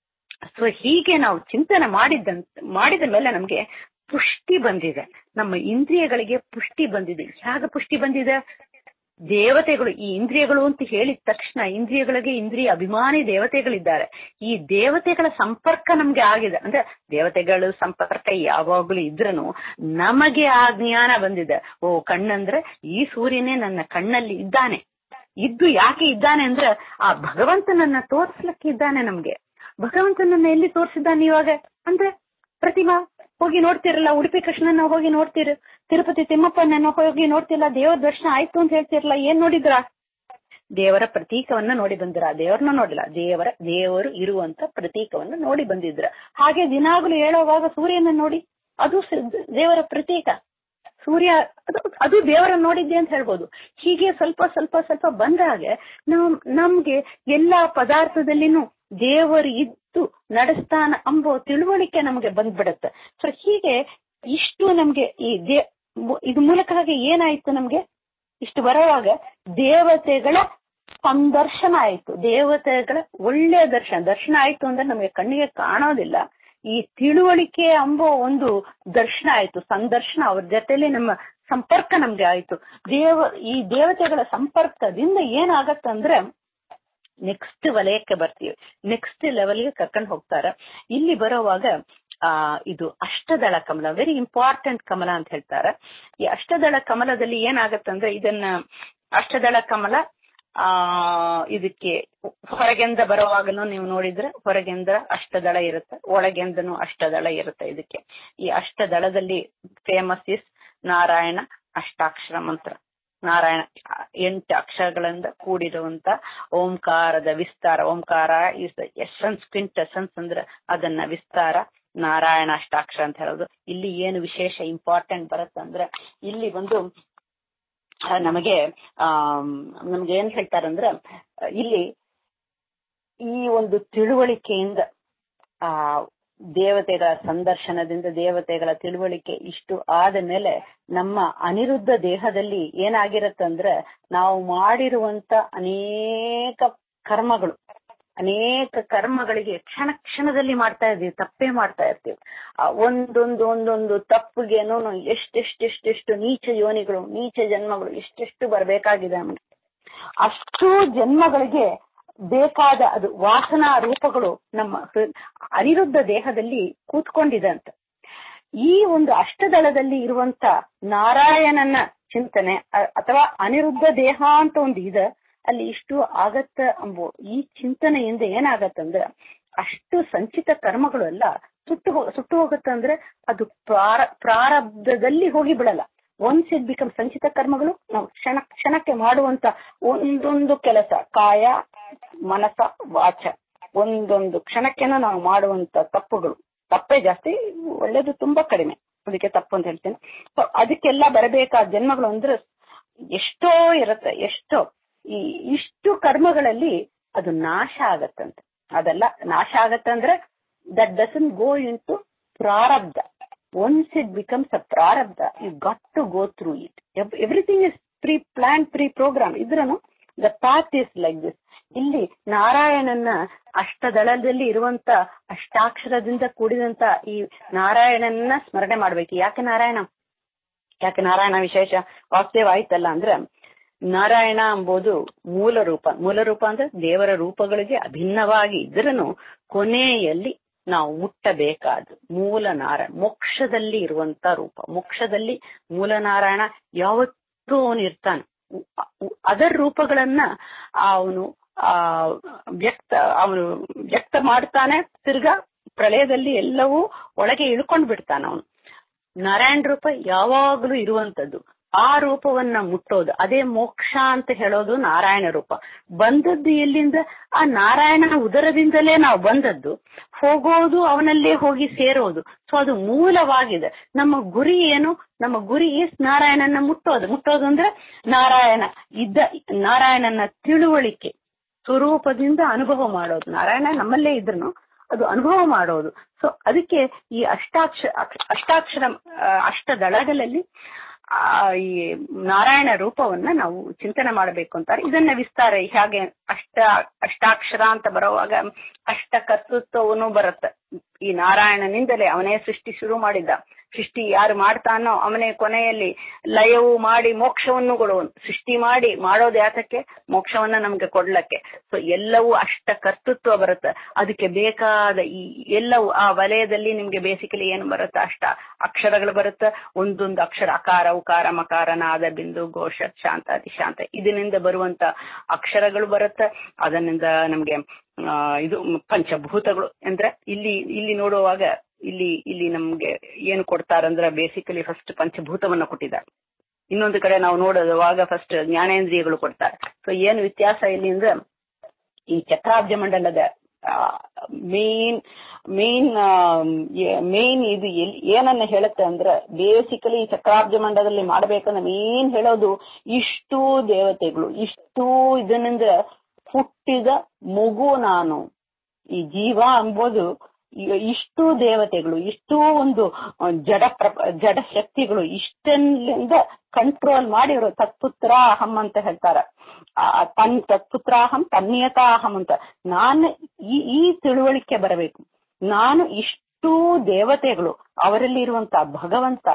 Speaker 1: ಸೊ ಹೀಗೆ ನಾವು ಚಿಂತನೆ ಮಾಡಿದ್ದಂತ ಮಾಡಿದ ಮೇಲೆ ನಮ್ಗೆ ಪುಷ್ಟಿ ಬಂದಿದೆ ನಮ್ಮ ಇಂದ್ರಿಯಗಳಿಗೆ ಪುಷ್ಟಿ ಬಂದಿದೆ ಹೇಗೆ ಪುಷ್ಟಿ ಬಂದಿದೆ ದೇವತೆಗಳು ಈ ಇಂದ್ರಿಯಗಳು ಅಂತ ಹೇಳಿದ ತಕ್ಷಣ ಇಂದ್ರಿಯಗಳಿಗೆ ಇಂದ್ರಿಯ ಅಭಿಮಾನಿ ದೇವತೆಗಳಿದ್ದಾರೆ ಈ ದೇವತೆಗಳ ಸಂಪರ್ಕ ನಮ್ಗೆ ಆಗಿದೆ ಅಂದ್ರೆ ದೇವತೆಗಳು ಸಂಪರ್ಕ ಯಾವಾಗ್ಲೂ ಇದ್ರನು ನಮಗೆ ಆ ಜ್ಞಾನ ಬಂದಿದೆ ಓ ಕಣ್ಣಂದ್ರೆ ಈ ಸೂರ್ಯನೇ ನನ್ನ ಕಣ್ಣಲ್ಲಿ ಇದ್ದಾನೆ ಇದ್ದು ಯಾಕೆ ಇದ್ದಾನೆ ಅಂದ್ರೆ ಆ ಭಗವಂತನನ್ನ ತೋರಿಸ್ಲಿಕ್ಕೆ ಇದ್ದಾನೆ ನಮ್ಗೆ ಭಗವಂತನನ್ನ ಎಲ್ಲಿ ತೋರಿಸಿದ್ದಾನೆ ಇವಾಗ ಅಂದ್ರೆ ಪ್ರತಿಮಾ ಹೋಗಿ ನೋಡ್ತಿರಲ್ಲ ಉಡುಪಿ ಕೃಷ್ಣನ ಹೋಗಿ ನೋಡ್ತೀರ ತಿರುಪತಿ ತಿಮ್ಮಪ್ಪನನ್ನ ಹೋಗಿ ನೋಡ್ತಿಲ್ಲ ದೇವರ ದರ್ಶನ ಆಯ್ತು ಅಂತ ಹೇಳ್ತಿರಲ್ಲ ಏನ್ ನೋಡಿದ್ರ ದೇವರ ಪ್ರತೀಕವನ್ನ ನೋಡಿ ಬಂದಿರ ದೇವರನ್ನ ನೋಡಿಲ್ಲ ದೇವರ ದೇವರು ಇರುವಂತ ಪ್ರತೀಕವನ್ನ ನೋಡಿ ಬಂದಿದ್ರ ಹಾಗೆ ದಿನಾಗ್ಲೂ ಹೇಳುವಾಗ ಸೂರ್ಯನ ನೋಡಿ ಅದು ಸ- ದೇವರ ಪ್ರತೀಕ ಸೂರ್ಯ ಅದು ಅದು ದೇವರನ್ನ ನೋಡಿದ್ದೆ ಅಂತ ಹೇಳ್ಬೋದು ಹೀಗೆ ಸ್ವಲ್ಪ ಸ್ವಲ್ಪ ಸ್ವಲ್ಪ ಬಂದಾಗೆ ನಮ್ ನಮ್ಗೆ ಎಲ್ಲಾ ಪದಾರ್ಥದಲ್ಲಿನೂ ದೇವರು ಇದ್ದು ನಡೆಸ್ತಾನ ಅಂಬೋ ತಿಳುವಳಿಕೆ ನಮಗೆ ಬಂದ್ಬಿಡತ್ತೆ ಸೊ ಹೀಗೆ ಇಷ್ಟು ನಮ್ಗೆ ಈ ದೇ ಮು- ಇದು ಮೂಲಕ ಹಾಗೆ ಏನಾಯ್ತು ನಮ್ಗೆ ಇಷ್ಟು ಬರುವಾಗ ದೇವತೆಗಳ ಸಂದರ್ಶನ ಆಯ್ತು ದೇವತೆಗಳ ಒಳ್ಳೆಯ ದರ್ಶನ ದರ್ಶನ ಆಯ್ತು ಅಂದ್ರೆ ನಮಗೆ ಕಣ್ಣಿಗೆ ಕಾಣೋದಿಲ್ಲ ಈ ತಿಳುವಳಿಕೆ ಎಂಬೋ ಒಂದು ದರ್ಶನ ಆಯ್ತು ಸಂದರ್ಶನ ಅವ್ರ ಜೊತೆಲಿ ನಮ್ಮ ಸಂಪರ್ಕ ನಮ್ಗೆ ಆಯ್ತು ದೇವ ಈ ದೇವತೆಗಳ ಸಂಪರ್ಕದಿಂದ ಏನಾಗತ್ತಂದ್ರೆ ನೆಕ್ಸ್ಟ್ ವಲಯಕ್ಕೆ ಬರ್ತೀವಿ ನೆಕ್ಸ್ಟ್ ಲೆವೆಲ್ಗೆ ಕರ್ಕೊಂಡು ಹೋಗ್ತಾರ ಇಲ್ಲಿ ಬರೋವಾಗ ಆ ಇದು ಅಷ್ಟದಳ ಕಮಲ ವೆರಿ ಇಂಪಾರ್ಟೆಂಟ್ ಕಮಲ ಅಂತ ಹೇಳ್ತಾರೆ ಈ ಅಷ್ಟದಳ ಕಮಲದಲ್ಲಿ ಏನಾಗತ್ತಂದ್ರೆ ಇದನ್ನ ಅಷ್ಟದಳ ಕಮಲ ಆ ಇದಕ್ಕೆ ಹೊರಗೆಂದ ಬರುವಾಗಲೂ ನೀವು ನೋಡಿದ್ರೆ ಹೊರಗೆಂದ ಅಷ್ಟದಳ ಇರುತ್ತೆ ಒಳಗೆಂದನು ಅಷ್ಟದಳ ಇರುತ್ತೆ ಇದಕ್ಕೆ ಈ ಅಷ್ಟದಳದಲ್ಲಿ ಫೇಮಸ್ ಇಸ್ ನಾರಾಯಣ ಅಷ್ಟಾಕ್ಷರ ಮಂತ್ರ ನಾರಾಯಣ ಎಂಟು ಅಕ್ಷರಗಳಿಂದ ಕೂಡಿರುವಂತ ಓಂಕಾರದ ವಿಸ್ತಾರ ಓಂಕಾರ ಇಸ್ ಎಸೆನ್ಸ್ ಕ್ವಿಂಟ್ ಎಸೆನ್ಸ್ ಅಂದ್ರೆ ಅದನ್ನ ವಿಸ್ತಾರ ನಾರಾಯಣ ಅಷ್ಟಾಕ್ಷರ ಅಂತ ಹೇಳೋದು ಇಲ್ಲಿ ಏನು ವಿಶೇಷ ಇಂಪಾರ್ಟೆಂಟ್ ಬರುತ್ತಂದ್ರೆ ಇಲ್ಲಿ ಒಂದು ಆ, ನಮಗೆ ಆ ನಮ್ಗೆ ಏನ್ ಹೇಳ್ತಾರಂದ್ರೆ ಆ, ಇಲ್ಲಿ ಈ ಒಂದು ತಿಳುವಳಿಕೆಯಿಂದ ಆ ದೇವತೆಗಳ ಸಂದರ್ಶನದಿಂದ ದೇವತೆಗಳ ತಿಳುವಳಿಕೆ ಇಷ್ಟು ಆದ ಮೇಲೆ ನಮ್ಮ ಅನಿರುದ್ಧ ದೇಹದಲ್ಲಿ ಏನಾಗಿರತ್ತಂದ್ರೆ ನಾವು ಮಾಡಿರುವಂತ ಅನೇಕ ಕರ್ಮಗಳು ಅನೇಕ ಕರ್ಮಗಳಿಗೆ ಕ್ಷಣ ಕ್ಷಣದಲ್ಲಿ ಮಾಡ್ತಾ ಇರ್ತೀವಿ ತಪ್ಪೇ ಮಾಡ್ತಾ ಇರ್ತೀವಿ ಆ ಒಂದೊಂದು ಒಂದೊಂದು ತಪ್ಪಿಗೆನೂ ಎಷ್ಟೆಷ್ಟೆಷ್ಟೆಷ್ಟು ನೀಚ ಯೋನಿಗಳು ನೀಚ ಜನ್ಮಗಳು ಎಷ್ಟೆಷ್ಟು ಬರಬೇಕಾಗಿದೆ ನಮ್ಗೆ ಅಷ್ಟು ಜನ್ಮಗಳಿಗೆ ಬೇಕಾದ ಅದು ವಾಸನಾ ರೂಪಗಳು ನಮ್ಮ ಹೃ- ಅನಿರುದ್ಧ ದೇಹದಲ್ಲಿ ಕೂತ್ಕೊಂಡಿದೆ ಅಂತ ಈ ಒಂದು ಅಷ್ಟದಳದಲ್ಲಿ ಇರುವಂತ ನಾರಾಯಣನ ಚಿಂತನೆ ಅ- ಅಥವಾ ಅನಿರುದ್ಧ ದೇಹ ಅಂತ ಒಂದು ಇದೆ ಅಲ್ಲಿ ಇಷ್ಟು ಆಗತ್ತ ಎಂಬೋ ಈ ಚಿಂತನೆಯಿಂದ ಏನಾಗತ್ತಂದ್ರೆ ಅಷ್ಟು ಸಂಚಿತ ಕರ್ಮಗಳೆಲ್ಲ ಸುಟ್ಟು ಹೋ- ಸುಟ್ಟು ಹೋಗುತ್ತೆ ಅಂದ್ರೆ ಅದು ಪ್ರಾರ ಪ್ರಾರಬ್ಧದಲ್ಲಿ ಹೋಗಿ ಬಿಡಲ್ಲ ಒನ್ಸ್ ಇಟ್ ಬಿಕಮ್ ಸಂಚಿತ ಕರ್ಮಗಳು ನಾವು ಕ್ಷಣ ಕ್ಷಣಕ್ಕೆ ಮಾಡುವಂತ ಒಂದೊಂದು ಕೆಲಸ ಕಾಯ ಮನಸ ವಾಚ ಒಂದೊಂದು ಕ್ಷಣಕ್ಕೆನ ನಾವು ಮಾಡುವಂತ ತಪ್ಪುಗಳು ತಪ್ಪೇ ಜಾಸ್ತಿ ಒಳ್ಳೇದು ತುಂಬಾ ಕಡಿಮೆ ಅದಕ್ಕೆ ತಪ್ಪು ಅಂತ ಹೇಳ್ತೀನಿ So, ಅದಕ್ಕೆಲ್ಲ ಬರಬೇಕಾದ ಜನ್ಮಗಳು ಅಂದ್ರೆ ಎಷ್ಟೋ ಇರುತ್ತೆ ಎಷ್ಟೋ ಈ ಇಷ್ಟು ಕರ್ಮಗಳಲ್ಲಿ ಅದು ನಾಶ ಆಗತ್ತಂತೆ ಅದೆಲ್ಲ ನಾಶ ಆಗತ್ತಂದ್ರೆ that doesn't go into ಪ್ರಾರಬ್ಧ ಒನ್ಸ್ ಇಟ್ ಬಿಕಮ್ಸ್ ಅ ಪ್ರಾರಬ್ಧ you got to go through it everything is pre plan pre program ಇದ್ರೂ the path is like this ಇಲ್ಲಿ ನಾರಾಯಣನ ಅಷ್ಟದಳದಲ್ಲಿ ಇರುವಂತ ಅಷ್ಟಾಕ್ಷರದಿಂದ ಕೂಡಿದಂತ ಈ ನಾರಾಯಣನ ಸ್ಮರಣೆ ಮಾಡ್ಬೇಕು ಯಾಕೆ ನಾರಾಯಣ ಯಾಕೆ ನಾರಾಯಣ ವಿಶೇಷ ವಾಸುದೇವ ಆಯ್ತಲ್ಲ ಅಂದ್ರೆ ನಾರಾಯಣ ಎಂಬುದು ಮೂಲ ರೂಪ ಮೂಲ ರೂಪ ಅಂದ್ರೆ ದೇವರ ರೂಪಗಳಿಗೆ ಅಭಿನ್ನವಾಗಿ ಇದ್ರೂ ಕೊನೆಯಲ್ಲಿ ನಾವು ಮುಟ್ಟಬೇಕಾದ ಮೂಲ ನಾರಾಯಣ ಮೋಕ್ಷದಲ್ಲಿ ಇರುವಂತ ರೂಪ ಮೋಕ್ಷದಲ್ಲಿ ಮೂಲ ನಾರಾಯಣ ಯಾವತ್ತೂ ಅವನು ಇರ್ತಾನೆ ಅದರ ರೂಪಗಳನ್ನ ಅವನು ಆ ವ್ಯಕ್ತ ಅವನು ವ್ಯಕ್ತ ಮಾಡ್ತಾನೆ ತಿರ್ಗಾ ಪ್ರಳಯದಲ್ಲಿ ಎಲ್ಲವೂ ಒಳಗೆ ಇಳ್ಕೊಂಡ್ ಬಿಡ್ತಾನ ಅವನು ನಾರಾಯಣ ರೂಪ ಯಾವಾಗಲೂ ಇರುವಂತದ್ದು ಆ ರೂಪವನ್ನ ಮುಟ್ಟೋದು ಅದೇ ಮೋಕ್ಷ ಅಂತ ಹೇಳೋದು ನಾರಾಯಣ ರೂಪ ಬಂದದ್ದು ಎಲ್ಲಿಂದ ಆ ನಾರಾಯಣನ ಉದರದಿಂದಲೇ ನಾವು ಬಂದದ್ದು ಹೋಗೋದು ಅವನಲ್ಲೇ ಹೋಗಿ ಸೇರೋದು ಸೊ ಅದು ಮೂಲವಾಗಿದೆ ನಮ್ಮ ಗುರಿ ಏನು ನಮ್ಮ ಗುರಿ ಈಸ್ ನಾರಾಯಣನ ಮುಟ್ಟೋದು ಮುಟ್ಟೋದು ಅಂದ್ರೆ ನಾರಾಯಣ ಇದ್ದ ನಾರಾಯಣನ ತಿಳುವಳಿಕೆ ಸ್ವರೂಪದಿಂದ ಅನುಭವ ಮಾಡೋದು ನಾರಾಯಣ ನಮ್ಮಲ್ಲೇ ಇದ್ರೂ ಅದು ಅನುಭವ ಮಾಡೋದು ಸೊ ಅದಕ್ಕೆ ಈ ಅಷ್ಟಾಕ್ಷ ಅಷ್ಟಾಕ್ಷರ ಆ, ಅಷ್ಟದಳಗಳಲ್ಲಿ ಆ ಈ ನಾರಾಯಣ ರೂಪವನ್ನ ನಾವು ಚಿಂತನೆ ಮಾಡಬೇಕು ಅಂತಾರೆ ಇದನ್ನ ವಿಸ್ತಾರ ಹೇಗೆ ಅಷ್ಟ ಅಷ್ಟಾಕ್ಷರ ಅಂತ ಬರುವಾಗ ಅಷ್ಟ ಕರ್ತೃತ್ವವನ್ನು ಬರುತ್ತೆ ಈ ನಾರಾಯಣನಿಂದಲೇ ಅವನೇ ಸೃಷ್ಟಿ ಶುರು ಮಾಡಿದ್ದ ಸೃಷ್ಟಿ ಯಾರು ಮಾಡ್ತಾನೋ ಅವನೇ ಕೊನೆಯಲ್ಲಿ ಲಯವು ಮಾಡಿ ಮೋಕ್ಷವನ್ನು ಕೊಡುವನು ಸೃಷ್ಟಿ ಮಾಡಿ ಮಾಡೋದು ಯಾತಕ್ಕೆ ಮೋಕ್ಷವನ್ನ ನಮ್ಗೆ ಕೊಡ್ಲಕ್ಕೆ ಸೊ ಎಲ್ಲವೂ ಅಷ್ಟ ಕರ್ತೃತ್ವ ಬರುತ್ತೆ ಅದಕ್ಕೆ ಬೇಕಾದ ಈ ಎಲ್ಲವೂ ಆ ವಲಯದಲ್ಲಿ ನಿಮ್ಗೆ ಬೇಸಿಕಲಿ ಏನು ಬರುತ್ತೆ ಅಷ್ಟ ಅಕ್ಷರಗಳು ಬರುತ್ತೆ ಒಂದೊಂದು ಅಕ್ಷರ ಅಕಾರ ಉಕಾರ ಮಕಾರ ನಾದ ಬಿಂದು ಘೋಷ ಶಾಂತ ಅತಿಶಾಂತ ಇದರಿಂದ ಬರುವಂತ ಅಕ್ಷರಗಳು ಬರುತ್ತೆ ಅದರಿಂದ ನಮ್ಗೆ ಆ, ಇದು ಪಂಚಭೂತಗಳು ಅಂದ್ರೆ ಇಲ್ಲಿ ಇಲ್ಲಿ ನೋಡುವಾಗ ಇಲ್ಲಿ ಇಲ್ಲಿ ನಮ್ಗೆ ಏನು ಕೊಡ್ತಾರಂದ್ರೆ ಬೇಸಿಕಲಿ ಫಸ್ಟ್ ಪಂಚಭೂತವನ್ನ ಕೊಟ್ಟಿದ್ದಾರೆ ಇನ್ನೊಂದು ಕಡೆ ನಾವು ನೋಡುವಾಗ ಫಸ್ಟ್ ಜ್ಞಾನೇಂದ್ರಿಯಗಳು ಕೊಡ್ತಾರೆ ಸೊ ಏನು ವ್ಯತ್ಯಾಸ ಇಲ್ಲಿ ಅಂದ್ರೆ ಈ ಚಕ್ರಾಬ್ಜ ಮಂಡಲದ ಮೇನ್ ಮೇನ್ ಮೇನ್ ಇದು ಎಲ್- ಏನನ್ನ ಹೇಳುತ್ತೆ ಅಂದ್ರೆ ಬೇಸಿಕಲಿ ಈ ಚಕ್ರಾಬ್ಜ ಮಂಡಲದಲ್ಲಿ ಮಾಡ್ಬೇಕಂದ್ರೆ ಮೇನ್ ಹೇಳೋದು ಇಷ್ಟು ದೇವತೆಗಳು ಇಷ್ಟು ಇದರಿಂದ ಹುಟ್ಟಿದ ಮಗು ನಾನು ಈ ಜೀವ ಎಂಬುದು ಇ- ಇಷ್ಟು ದೇವತೆಗಳು ಇಷ್ಟು ಒಂದು ಅಹ್, ಜಡ ಪ್ರ- ಜಡ ಶಕ್ತಿಗಳು ಇಷ್ಟರಿಂದ ಕಂಟ್ರೋಲ್ ಮಾಡಿ ಇವರು ತತ್ಪುತ್ರ ಅಹಂ ಅಂತ ಹೇಳ್ತಾರೆ ಆ, ತನ್ ತತ್ಪುತ್ರಾಹಂ ತನ್ನಿಯತಾಹಂ ಅಂತ ನಾನು ಈ ಈ ತಿಳುವಳಿಕೆ ಬರಬೇಕು ನಾನು ಇಷ್ಟು ದೇವತೆಗಳು ಅವರಲ್ಲಿ ಇರುವಂತ ಭಗವಂತ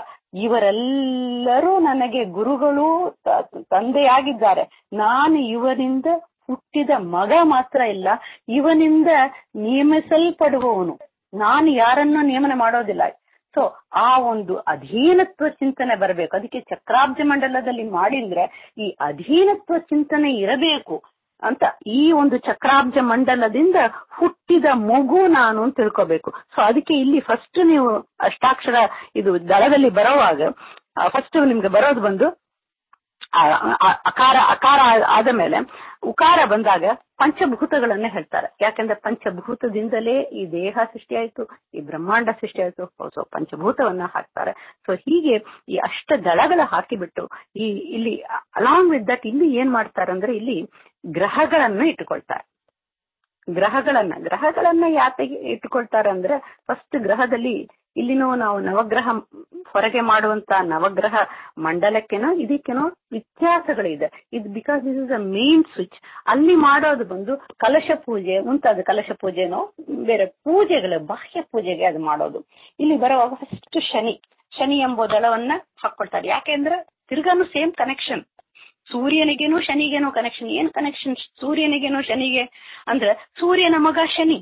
Speaker 1: ಇವರೆಲ್ಲರೂ ನನಗೆ ಗುರುಗಳು ತ- ತಂದೆಯಾಗಿದ್ದಾರೆ ನಾನು ಇವರಿಂದ ಹುಟ್ಟಿದ ಮಗ ಮಾತ್ರ ಇಲ್ಲ ಇವನಿಂದ ನೇಮಿಸಲ್ಪಡುವವನು ನಾನು ಯಾರನ್ನ ನೇಮನ ಮಾಡೋದಿಲ್ಲ ಸೊ ಆ ಒಂದು ಅಧೀನತ್ವ ಚಿಂತನೆ ಬರಬೇಕು ಅದಕ್ಕೆ ಚಕ್ರಾಬ್ಜ ಮಂಡಲದಲ್ಲಿ ಮಾಡಿದ್ರೆ ಈ ಅಧೀನತ್ವ ಚಿಂತನೆ ಇರಬೇಕು ಅಂತ ಈ ಒಂದು ಚಕ್ರಾಬ್ಜ ಮಂಡಲದಿಂದ ಹುಟ್ಟಿದ ಮಗು ನಾನು ಅಂತ ತಿಳ್ಕೋಬೇಕು ಸೊ ಅದಕ್ಕೆ ಇಲ್ಲಿ ಫಸ್ಟ್ ನೀವು ಅಷ್ಟಾಕ್ಷರ ಇದು ದಳದಲ್ಲಿ ಬರೋವಾಗ ಫಸ್ಟ್ ನಿಮ್ಗೆ ಬರೋದು ಬಂದು ಆ, ಆ, ಅಕಾರ ಅಕಾರ ಆದ ಮೇಲೆ ಉಕಾರ ಬಂದಾಗ ಪಂಚಭೂತಗಳನ್ನ ಹೇಳ್ತಾರೆ ಯಾಕಂದ್ರೆ ಪಂಚಭೂತದಿಂದಲೇ ಈ ದೇಹ ಸೃಷ್ಟಿಯಾಯ್ತು ಈ ಬ್ರಹ್ಮಾಂಡ ಸೃಷ್ಟಿಯಾಯ್ತು ಸೊ ಪಂಚಭೂತವನ್ನ ಹಾಕ್ತಾರೆ ಸೊ ಹೀಗೆ ಈ ಅಷ್ಟ ದಳಗಳ ಹಾಕಿಬಿಟ್ಟು ಈ ಇಲ್ಲಿ ಅಲಾಂಗ್ ವಿತ್ ದಟ್ ಇಲ್ಲಿ ಏನ್ ಮಾಡ್ತಾರೆ ಅಂದ್ರೆ ಇಲ್ಲಿ ಗ್ರಹಗಳನ್ನ ಇಟ್ಟುಕೊಳ್ತಾರೆ ಗ್ರಹಗಳನ್ನ ಗ್ರಹಗಳನ್ನ ಯಾತೆಗೆ ಇಟ್ಟುಕೊಳ್ತಾರೆ ಅಂದ್ರೆ ಫಸ್ಟ್ ಗ್ರಹದಲ್ಲಿ ಇಲ್ಲಿನೂ ನಾವು ನವಗ್ರಹ ಹೊರಗೆ ಮಾಡುವಂತ ನವಗ್ರಹ ಮಂಡಲಕ್ಕೆನೋ ಇದಕ್ಕೇನೋ ವ್ಯತ್ಯಾಸಗಳಿದೆ ಇದು because this is a main switch ಅಲ್ಲಿ ಮಾಡೋದು ಬಂದು ಕಲಶ ಪೂಜೆ ಮುಂತಾದ ಕಲಶ ಪೂಜೆನೋ ಬೇರೆ ಪೂಜೆಗಳು ಬಾಹ್ಯ ಪೂಜೆಗೆ ಅದು ಮಾಡೋದು ಇಲ್ಲಿ ಬರುವಾಗ ಫಸ್ಟ್ ಶನಿ ಶನಿ ಎಂಬ ದಳವನ್ನ ಹಾಕೊಳ್ತಾರೆ ಯಾಕೆಂದ್ರೆ ತಿರ್ಗಾನು ಸೇಮ್ ಕನೆಕ್ಷನ್ ಸೂರ್ಯನಿಗೇನು ಶನಿಗೇನು ಕನೆಕ್ಷನ್ ಏನ್ ಕನೆಕ್ಷನ್ ಸೂರ್ಯನಿಗೇನು ಶನಿಗೆ ಅಂದ್ರೆ ಸೂರ್ಯನ ಮಗ ಶನಿ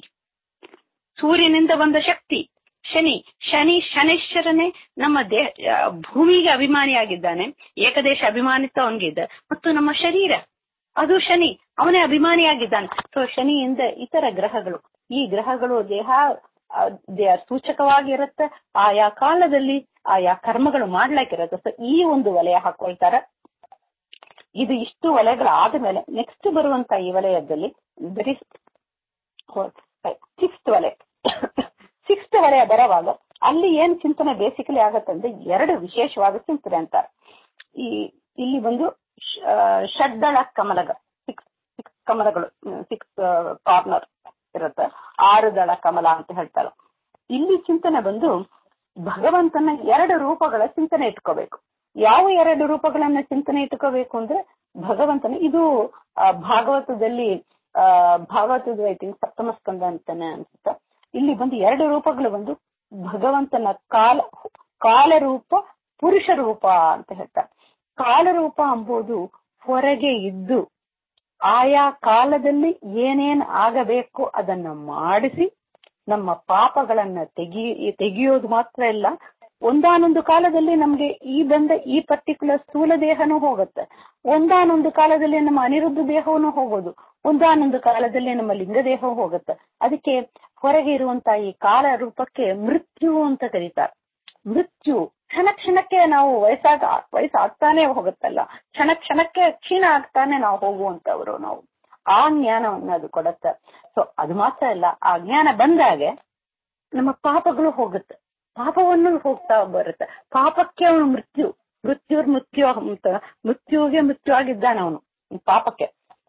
Speaker 1: ಸೂರ್ಯನಿಂದ ಬಂದ ಶಕ್ತಿ ಶನಿ ಶನಿ ಶನೇಶ್ವರನೇ ನಮ್ಮ ದೇಹ ಆ, ಭೂಮಿಗೆ ಅಭಿಮಾನಿಯಾಗಿದ್ದಾನೆ ಏಕದೇಶ ಅಭಿಮಾನಿತ್ವ ಅವನಿಗಿದ್ದ ಮತ್ತು ನಮ್ಮ ಶರೀರ ಅದು ಶನಿ ಅವನೇ ಅಭಿಮಾನಿಯಾಗಿದ್ದಾನೆ ಸೊ ಶನಿಯಿಂದ ಇತರ ಗ್ರಹಗಳು ಈ ಗ್ರಹಗಳು ದೇಹ ದೇ ಆರ್ ಸೂಚಕವಾಗಿರುತ್ತೆ ಆಯಾ ಕಾಲದಲ್ಲಿ ಆಯಾ ಕರ್ಮಗಳು ಮಾಡ್ಲಿಕ್ಕಿರುತ್ತೆ ಸೊ ಈ ಒಂದು ವಲಯ ಹಾಕೊಳ್ತಾರೆ ಇದು ಇಷ್ಟು ವಲಯಗಳಾದ ಮೇಲೆ ನೆಕ್ಸ್ಟ್ ಬರುವಂತ ಈ ವಲಯದಲ್ಲಿ ಬರೀ ಸಿಕ್ಸ್ತ್ ವಲಯ ಸಿಕ್ಸ್ತ್ ವಲಯ ಬರುವಾಗ ಅಲ್ಲಿ ಏನ್ ಚಿಂತನೆ ಬೇಸಿಕಲಿ ಆಗತ್ತಂದ್ರೆ ಎರಡು ವಿಶೇಷವಾದ ಚಿಂತನೆ ಅಂತಾರೆ ಈ ಇಲ್ಲಿ ಬಂದು ಷಡ್ದಳ ಕಮಲಗ ಸಿಕ್ಸ್ ಸಿಕ್ಸ್ ಕಮಲಗಳು ಸಿಕ್ಸ್ ಕಾರ್ನರ್ ಇರುತ್ತೆ ಆರು ದಳ ಕಮಲ ಅಂತ ಹೇಳ್ತಾರೆ ಇಲ್ಲಿ ಚಿಂತನೆ ಬಂದು ಭಗವಂತನ ಎರಡು ರೂಪಗಳ ಚಿಂತನೆ ಇಟ್ಕೋಬೇಕು ಯಾವ ಎರಡು ರೂಪಗಳನ್ನ ಚಿಂತನೆ ಇಟ್ಕೋಬೇಕು ಅಂದ್ರೆ ಭಗವಂತನ ಇದು ಭಾಗವತದಲ್ಲಿ ಆ ಭಾಗವತದ ಐ ಥಿಂಕ್ ಸಪ್ತಮ ಸ್ಕಂದ ಅಂತಾನೆ ಅನ್ಸುತ್ತೆ ಇಲ್ಲಿ ಬಂದು ಎರಡು ರೂಪಗಳು ಬಂದು ಭಗವಂತನ ಕಾಲ ಕಾಲರೂಪ ಪುರುಷ ರೂಪ ಅಂತ ಹೇಳ್ತಾರೆ ಕಾಲರೂಪ ಎಂಬುದು ಹೊರಗೆ ಇದ್ದು ಆಯಾ ಕಾಲದಲ್ಲಿ ಏನೇನ್ ಆಗಬೇಕು ಅದನ್ನ ಮಾಡಿಸಿ ನಮ್ಮ ಪಾಪಗಳನ್ನ ತೆಗಿ ತೆಗೆಯೋದು ಮಾತ್ರ ಇಲ್ಲ ಒಂದಾನೊಂದು ಕಾಲದಲ್ಲಿ ನಮ್ಗೆ ಈ ಬಂದ ಈ ಪರ್ಟಿಕ್ಯುಲರ್ ಸ್ಥೂಲ ದೇಹನೂ ಹೋಗುತ್ತೆ ಒಂದಾನೊಂದು ಕಾಲದಲ್ಲಿ ನಮ್ಮ ಅನಿರುದ್ಧ ದೇಹವೂ ಹೋಗೋದು ಒಂದಾನೊಂದು ಕಾಲದಲ್ಲಿ ನಮ್ಮ ಲಿಂಗ ದೇಹ ಹೋಗುತ್ತೆ ಅದಕ್ಕೆ ಹೊರಗೆ ಇರುವಂತ ಈ ಕಾಲ ರೂಪಕ್ಕೆ ಮೃತ್ಯು ಅಂತ ಕರೀತಾರೆ ಮೃತ್ಯು ಕ್ಷಣ ಕ್ಷಣಕ್ಕೆ ನಾವು ವಯಸ್ಸಾಗ ವಯಸ್ಸಾಗ್ತಾನೆ ಹೋಗುತ್ತಲ್ಲ ಕ್ಷಣ ಕ್ಷಣಕ್ಕೆ ಕ್ಷೀಣ ಆಗ್ತಾನೆ ನಾವು ಹೋಗುವಂತವ್ರು ನಾವು ಆ ಜ್ಞಾನವನ್ನ ಅದು ಕೊಡುತ್ತೆ ಸೊ ಅದು ಮಾತ್ರ ಅಲ್ಲ ಆ ಜ್ಞಾನ ಬಂದಾಗೆ ನಮ್ಮ ಪಾಪಗಳು ಹೋಗುತ್ತೆ ಪಾಪವನ್ನು ಹೋಗ್ತಾ ಬರುತ್ತೆ ಪಾಪಕ್ಕೆ ಅವನು ಮೃತ್ಯು ಮೃತ್ಯು ಮೃತ್ಯು ಅಂತ ಮೃತ್ಯುವಿಗೆ ಮೃತ್ಯು ಆಗಿದ್ದಾನೆ ಅವನು ಪಾಪಕ್ಕೆ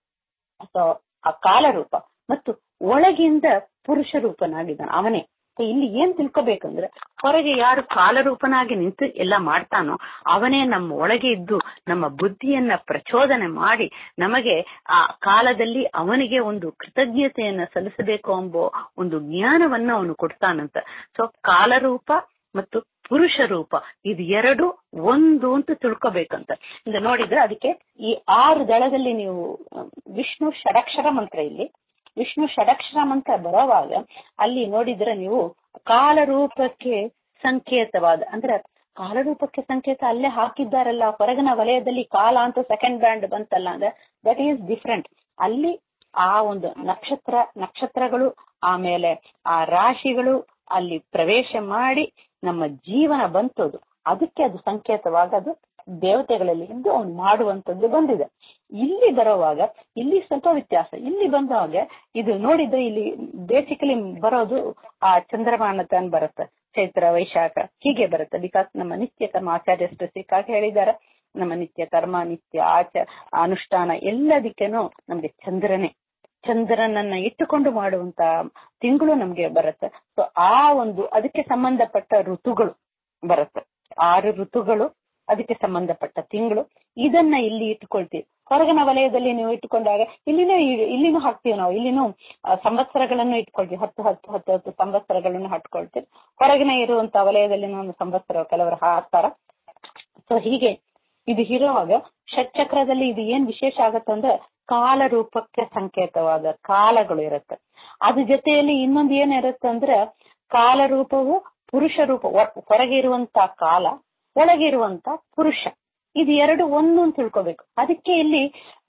Speaker 1: ಸೊ ಆ ಕಾಲರೂಪ ಮತ್ತು ಒಳಗಿಂದ ಪುರುಷ ರೂಪನಾಗಿದ್ದಾನೆ ಅವನೇ ಇಲ್ಲಿ ಏನ್ ತಿಳ್ಕೊಬೇಕಂದ್ರೆ ಹೊರಗೆ ಯಾರು ಕಾಲರೂಪನಾಗಿ ನಿಂತು ಎಲ್ಲ ಮಾಡ್ತಾನೋ ಅವನೇ ನಮ್ಮ ಒಳಗೆ ಇದ್ದು ನಮ್ಮ ಬುದ್ಧಿಯನ್ನ ಪ್ರಚೋದನೆ ಮಾಡಿ ನಮಗೆ ಆ ಕಾಲದಲ್ಲಿ ಅವನಿಗೆ ಒಂದು ಕೃತಜ್ಞತೆಯನ್ನ ಸಲ್ಲಿಸಬೇಕು ಎಂಬೋ ಒಂದು ಜ್ಞಾನವನ್ನ ಅವನು ಕೊಡ್ತಾನಂತ ಸೊ ಕಾಲರೂಪ ಮತ್ತು ಪುರುಷ ರೂಪ ಇದು ಎರಡು ಒಂದು ಅಂತ ತಿಳ್ಕೊಬೇಕಂತ ಇಂದ ನೋಡಿದ್ರೆ ಅದಕ್ಕೆ ಈ ಆರು ದಳದಲ್ಲಿ ನೀವು ವಿಷ್ಣು ಷಡಕ್ಷರ ಮಂತ್ರ ಇಲ್ಲಿ ವಿಷ್ಣು ಷಡಕ್ಷರ ಮಂತ್ರ ಬರೋವಾಗ ಅಲ್ಲಿ ನೋಡಿದ್ರೆ ನೀವು ಕಾಲರೂಪಕ್ಕೆ ಸಂಕೇತವಾದ ಅಂದ್ರೆ ಕಾಲರೂಪಕ್ಕೆ ಸಂಕೇತ ಅಲ್ಲೇ ಹಾಕಿದ್ದಾರಲ್ಲ ಹೊರಗಿನ ವಲಯದಲ್ಲಿ ಕಾಲ ಅಂತ ಸೆಕೆಂಡ್ ಬ್ಯಾಂಡ್ ಬಂತಲ್ಲ ಅಂದ್ರೆ ದಟ್ ಈಸ್ ಡಿಫ್ರೆಂಟ್ ಅಲ್ಲಿ ಆ ಒಂದು ನಕ್ಷತ್ರ ನಕ್ಷತ್ರಗಳು ಆಮೇಲೆ ಆ ರಾಶಿಗಳು ಅಲ್ಲಿ ಪ್ರವೇಶ ಮಾಡಿ ನಮ್ಮ ಜೀವನ ಬಂತದು ಅದಕ್ಕೆ ಅದು ಸಂಕೇತವಾಗದು ದೇವತೆಗಳಲ್ಲಿ ಇದ್ದು ಅವನು ಮಾಡುವಂತದ್ದು ಬಂದಿದೆ ಇಲ್ಲಿ ಬರೋವಾಗ ಇಲ್ಲಿ ಸ್ವಲ್ಪ ವ್ಯತ್ಯಾಸ ಇಲ್ಲಿ ಬಂದಾಗ ಇದು ನೋಡಿದ್ರೆ ಇಲ್ಲಿ ಬೇಸಿಕಲಿ ಬರೋದು ಆ ಚಂದ್ರಮಾನತನ್ ಬರುತ್ತೆ ಚೈತ್ರ ವೈಶಾಖ ಹೀಗೆ ಬರುತ್ತೆ ಬಿಕಾಸ್ ನಮ್ಮ ನಿತ್ಯ ಕರ್ಮ ಆಚಾರ್ಯ ಸ್ಪೆಸಿಫಿಕ್ ಆಗಿ ಹೇಳಿದ್ದಾರೆ ನಮ್ಮ ನಿತ್ಯ ಕರ್ಮ ನಿತ್ಯ ಆಚ ಅನುಷ್ಠಾನ ಎಲ್ಲದಕ್ಕೇನು ನಮ್ಗೆ ಚಂದ್ರನೇ ಚಂದ್ರನನ್ನ ಇಟ್ಟುಕೊಂಡು ಮಾಡುವಂತ ತಿಂಗಳು ನಮ್ಗೆ ಬರುತ್ತೆ ಸೊ ಆ ಒಂದು ಅದಕ್ಕೆ ಸಂಬಂಧಪಟ್ಟ ಋತುಗಳು ಬರುತ್ತೆ ಆರು ಋತುಗಳು ಅದಕ್ಕೆ ಸಂಬಂಧಪಟ್ಟ ತಿಂಗಳು ಇದನ್ನ ಇಲ್ಲಿ ಇಟ್ಕೊಳ್ತೀವಿ ಹೊರಗಿನ ವಲಯದಲ್ಲಿ ನೀವು ಇಟ್ಟುಕೊಂಡಾಗ ಇಲ್ಲಿನೂ ಇಲ್ಲಿನೂ ಹಾಕ್ತೀವಿ ನಾವು ಇಲ್ಲಿನೂ ಸಂವತ್ಸರಗಳನ್ನು ಇಟ್ಕೊಳ್ತೀವಿ ಹತ್ತು ಹತ್ತು ಹತ್ತು ಹತ್ತು ಸಂವತ್ಸರಗಳನ್ನು ಹಾಟ್ಕೊಳ್ತೀವಿ ಹೊರಗಿನ ಇರುವಂತ ವಲಯದಲ್ಲಿ ಒಂದು ಸಂವತ್ಸರ ಕೆಲವರು ಹಾಕ್ತಾರ ಸೊ ಹೀಗೆ ಇದು ಇರುವಾಗ ಷಟ್ಚಕ್ರದಲ್ಲಿ ಇದು ಏನ್ ವಿಶೇಷ ಆಗತ್ತಂದ್ರೆ ಕಾಲ ರೂಪಕ್ಕೆ ಸಂಕೇತವಾದ ಕಾಲಗಳು ಇರುತ್ತೆ ಅದ್ರ ಜೊತೆಯಲ್ಲಿ ಇನ್ನೊಂದು ಏನಿರುತ್ತೆ ಅಂದ್ರೆ ಕಾಲ ರೂಪವು ಪುರುಷ ರೂಪ ಹೊರಗೆ ಇರುವಂತ ಕಾಲ ಒಳಗಿರುವಂತ ಪುರುಷ ಇದು ಎರಡು ಒಂದು ಅಂತ ತಿಳ್ಕೋಬೇಕು ಅದಕ್ಕೆ ಇಲ್ಲಿ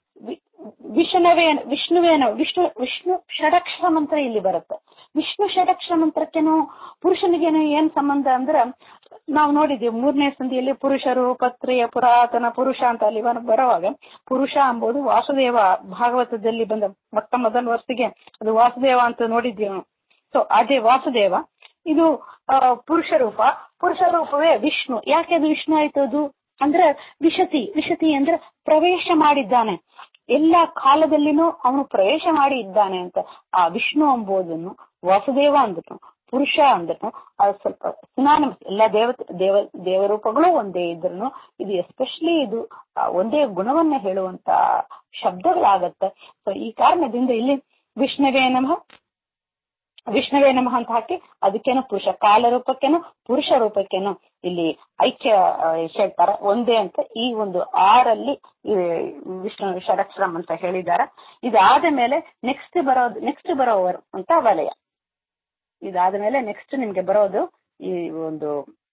Speaker 1: ವಿಷ್ಣುವೇನ ವಿಷ್ಣುವೇನ ವಿಷ್ಣು ವಿಷ್ಣು ಷಡಕ್ಷರ ಮಂತ್ರ ಇಲ್ಲಿ ಬರುತ್ತೆ ವಿಷ್ಣು ಷಡಕ್ಷರ ಮಂತ್ರಕ್ಕೇನು ಪುರುಷನಿಗೇನು ಏನ್ ಸಂಬಂಧ ಅಂದ್ರೆ ನಾವು ನೋಡಿದೀವಿ ಮೂರನೇ ಸಂಧಿಯಲ್ಲಿ ಪುರುಷರು ಪತ್ರಿಯ ಪುರಾತನ ಪುರುಷ ಅಂತ ಅಲ್ಲಿ ಬರುವಾಗ ಪುರುಷ ಎಂಬುದು ವಾಸುದೇವ ಭಾಗವತದಲ್ಲಿ ಬಂದ ಮೊಟ್ಟ ಮೊದಲ ವರ್ಷಿಗೆ ಅದು ವಾಸುದೇವ ಅಂತ ನೋಡಿದ್ವಿ ಸೊ ಅದೇ ವಾಸುದೇವ ಇದು ಪುರುಷ ರೂಪ ಪುರುಷ ರೂಪವೇ ವಿಷ್ಣು ಯಾಕೆ ಅದು ವಿಷ್ಣು ಆಯ್ತು ಅದು ಅಂದ್ರೆ ವಿಶತಿ ವಿಶತಿ ಅಂದ್ರೆ ಪ್ರವೇಶ ಮಾಡಿದ್ದಾನೆ ಎಲ್ಲ ಕಾಲದಲ್ಲಿನೂ ಅವನು ಪ್ರವೇಶ ಮಾಡಿ ಇದ್ದಾನೆ ಅಂತ ಆ ವಿಷ್ಣು ಎಂಬುದನ್ನು ವಾಸುದೇವ ಅಂದನು ಪುರುಷ ಅಂದನು ಅದು ಸ್ವಲ್ಪ ಸಿನಾನಮಸ್ ಎಲ್ಲ ದೇವತೆ ದೇವ ದೇವರೂಪಗಳು ಒಂದೇ ಇದ್ರು ಇದು ಎಸ್ಪೆಷಲಿ ಇದು ಒಂದೇ ಗುಣವನ್ನ ಹೇಳುವಂತ ಶಬ್ದಗಳಾಗತ್ತೆ ಸೊ ಈ ಕಾರಣದಿಂದ ಇಲ್ಲಿ ವಿಷ್ಣುವೇ ನಮಃ ವಿಷ್ಣುವೇ ನಮಃ ಅಂತ ಹಾಕಿ ಅದಕ್ಕೇನು ಪುರುಷ ಕಾಲ ರೂಪಕ್ಕೇನು ಪುರುಷ ರೂಪಕ್ಕೇನು ಇಲ್ಲಿ ಐಕ್ಯ ಹೇಳ್ತಾರ ಒಂದೇ ಅಂತ ಈ ಒಂದು ಆರಲ್ಲಿ ವಿಷ್ಣು ಷಡಕ್ಷರಂ ಅಂತ ಹೇಳಿದ್ದಾರೆ ಇದಾದ ಮೇಲೆ ನೆಕ್ಸ್ಟ್ ಬರೋದು ನೆಕ್ಸ್ಟ್ ಬರೋವರು ಅಂತ ವಲಯ ಇದಾದ ಮೇಲೆ ನೆಕ್ಸ್ಟ್ ನಿಮ್ಗೆ ಬರೋದು ಈ ಒಂದು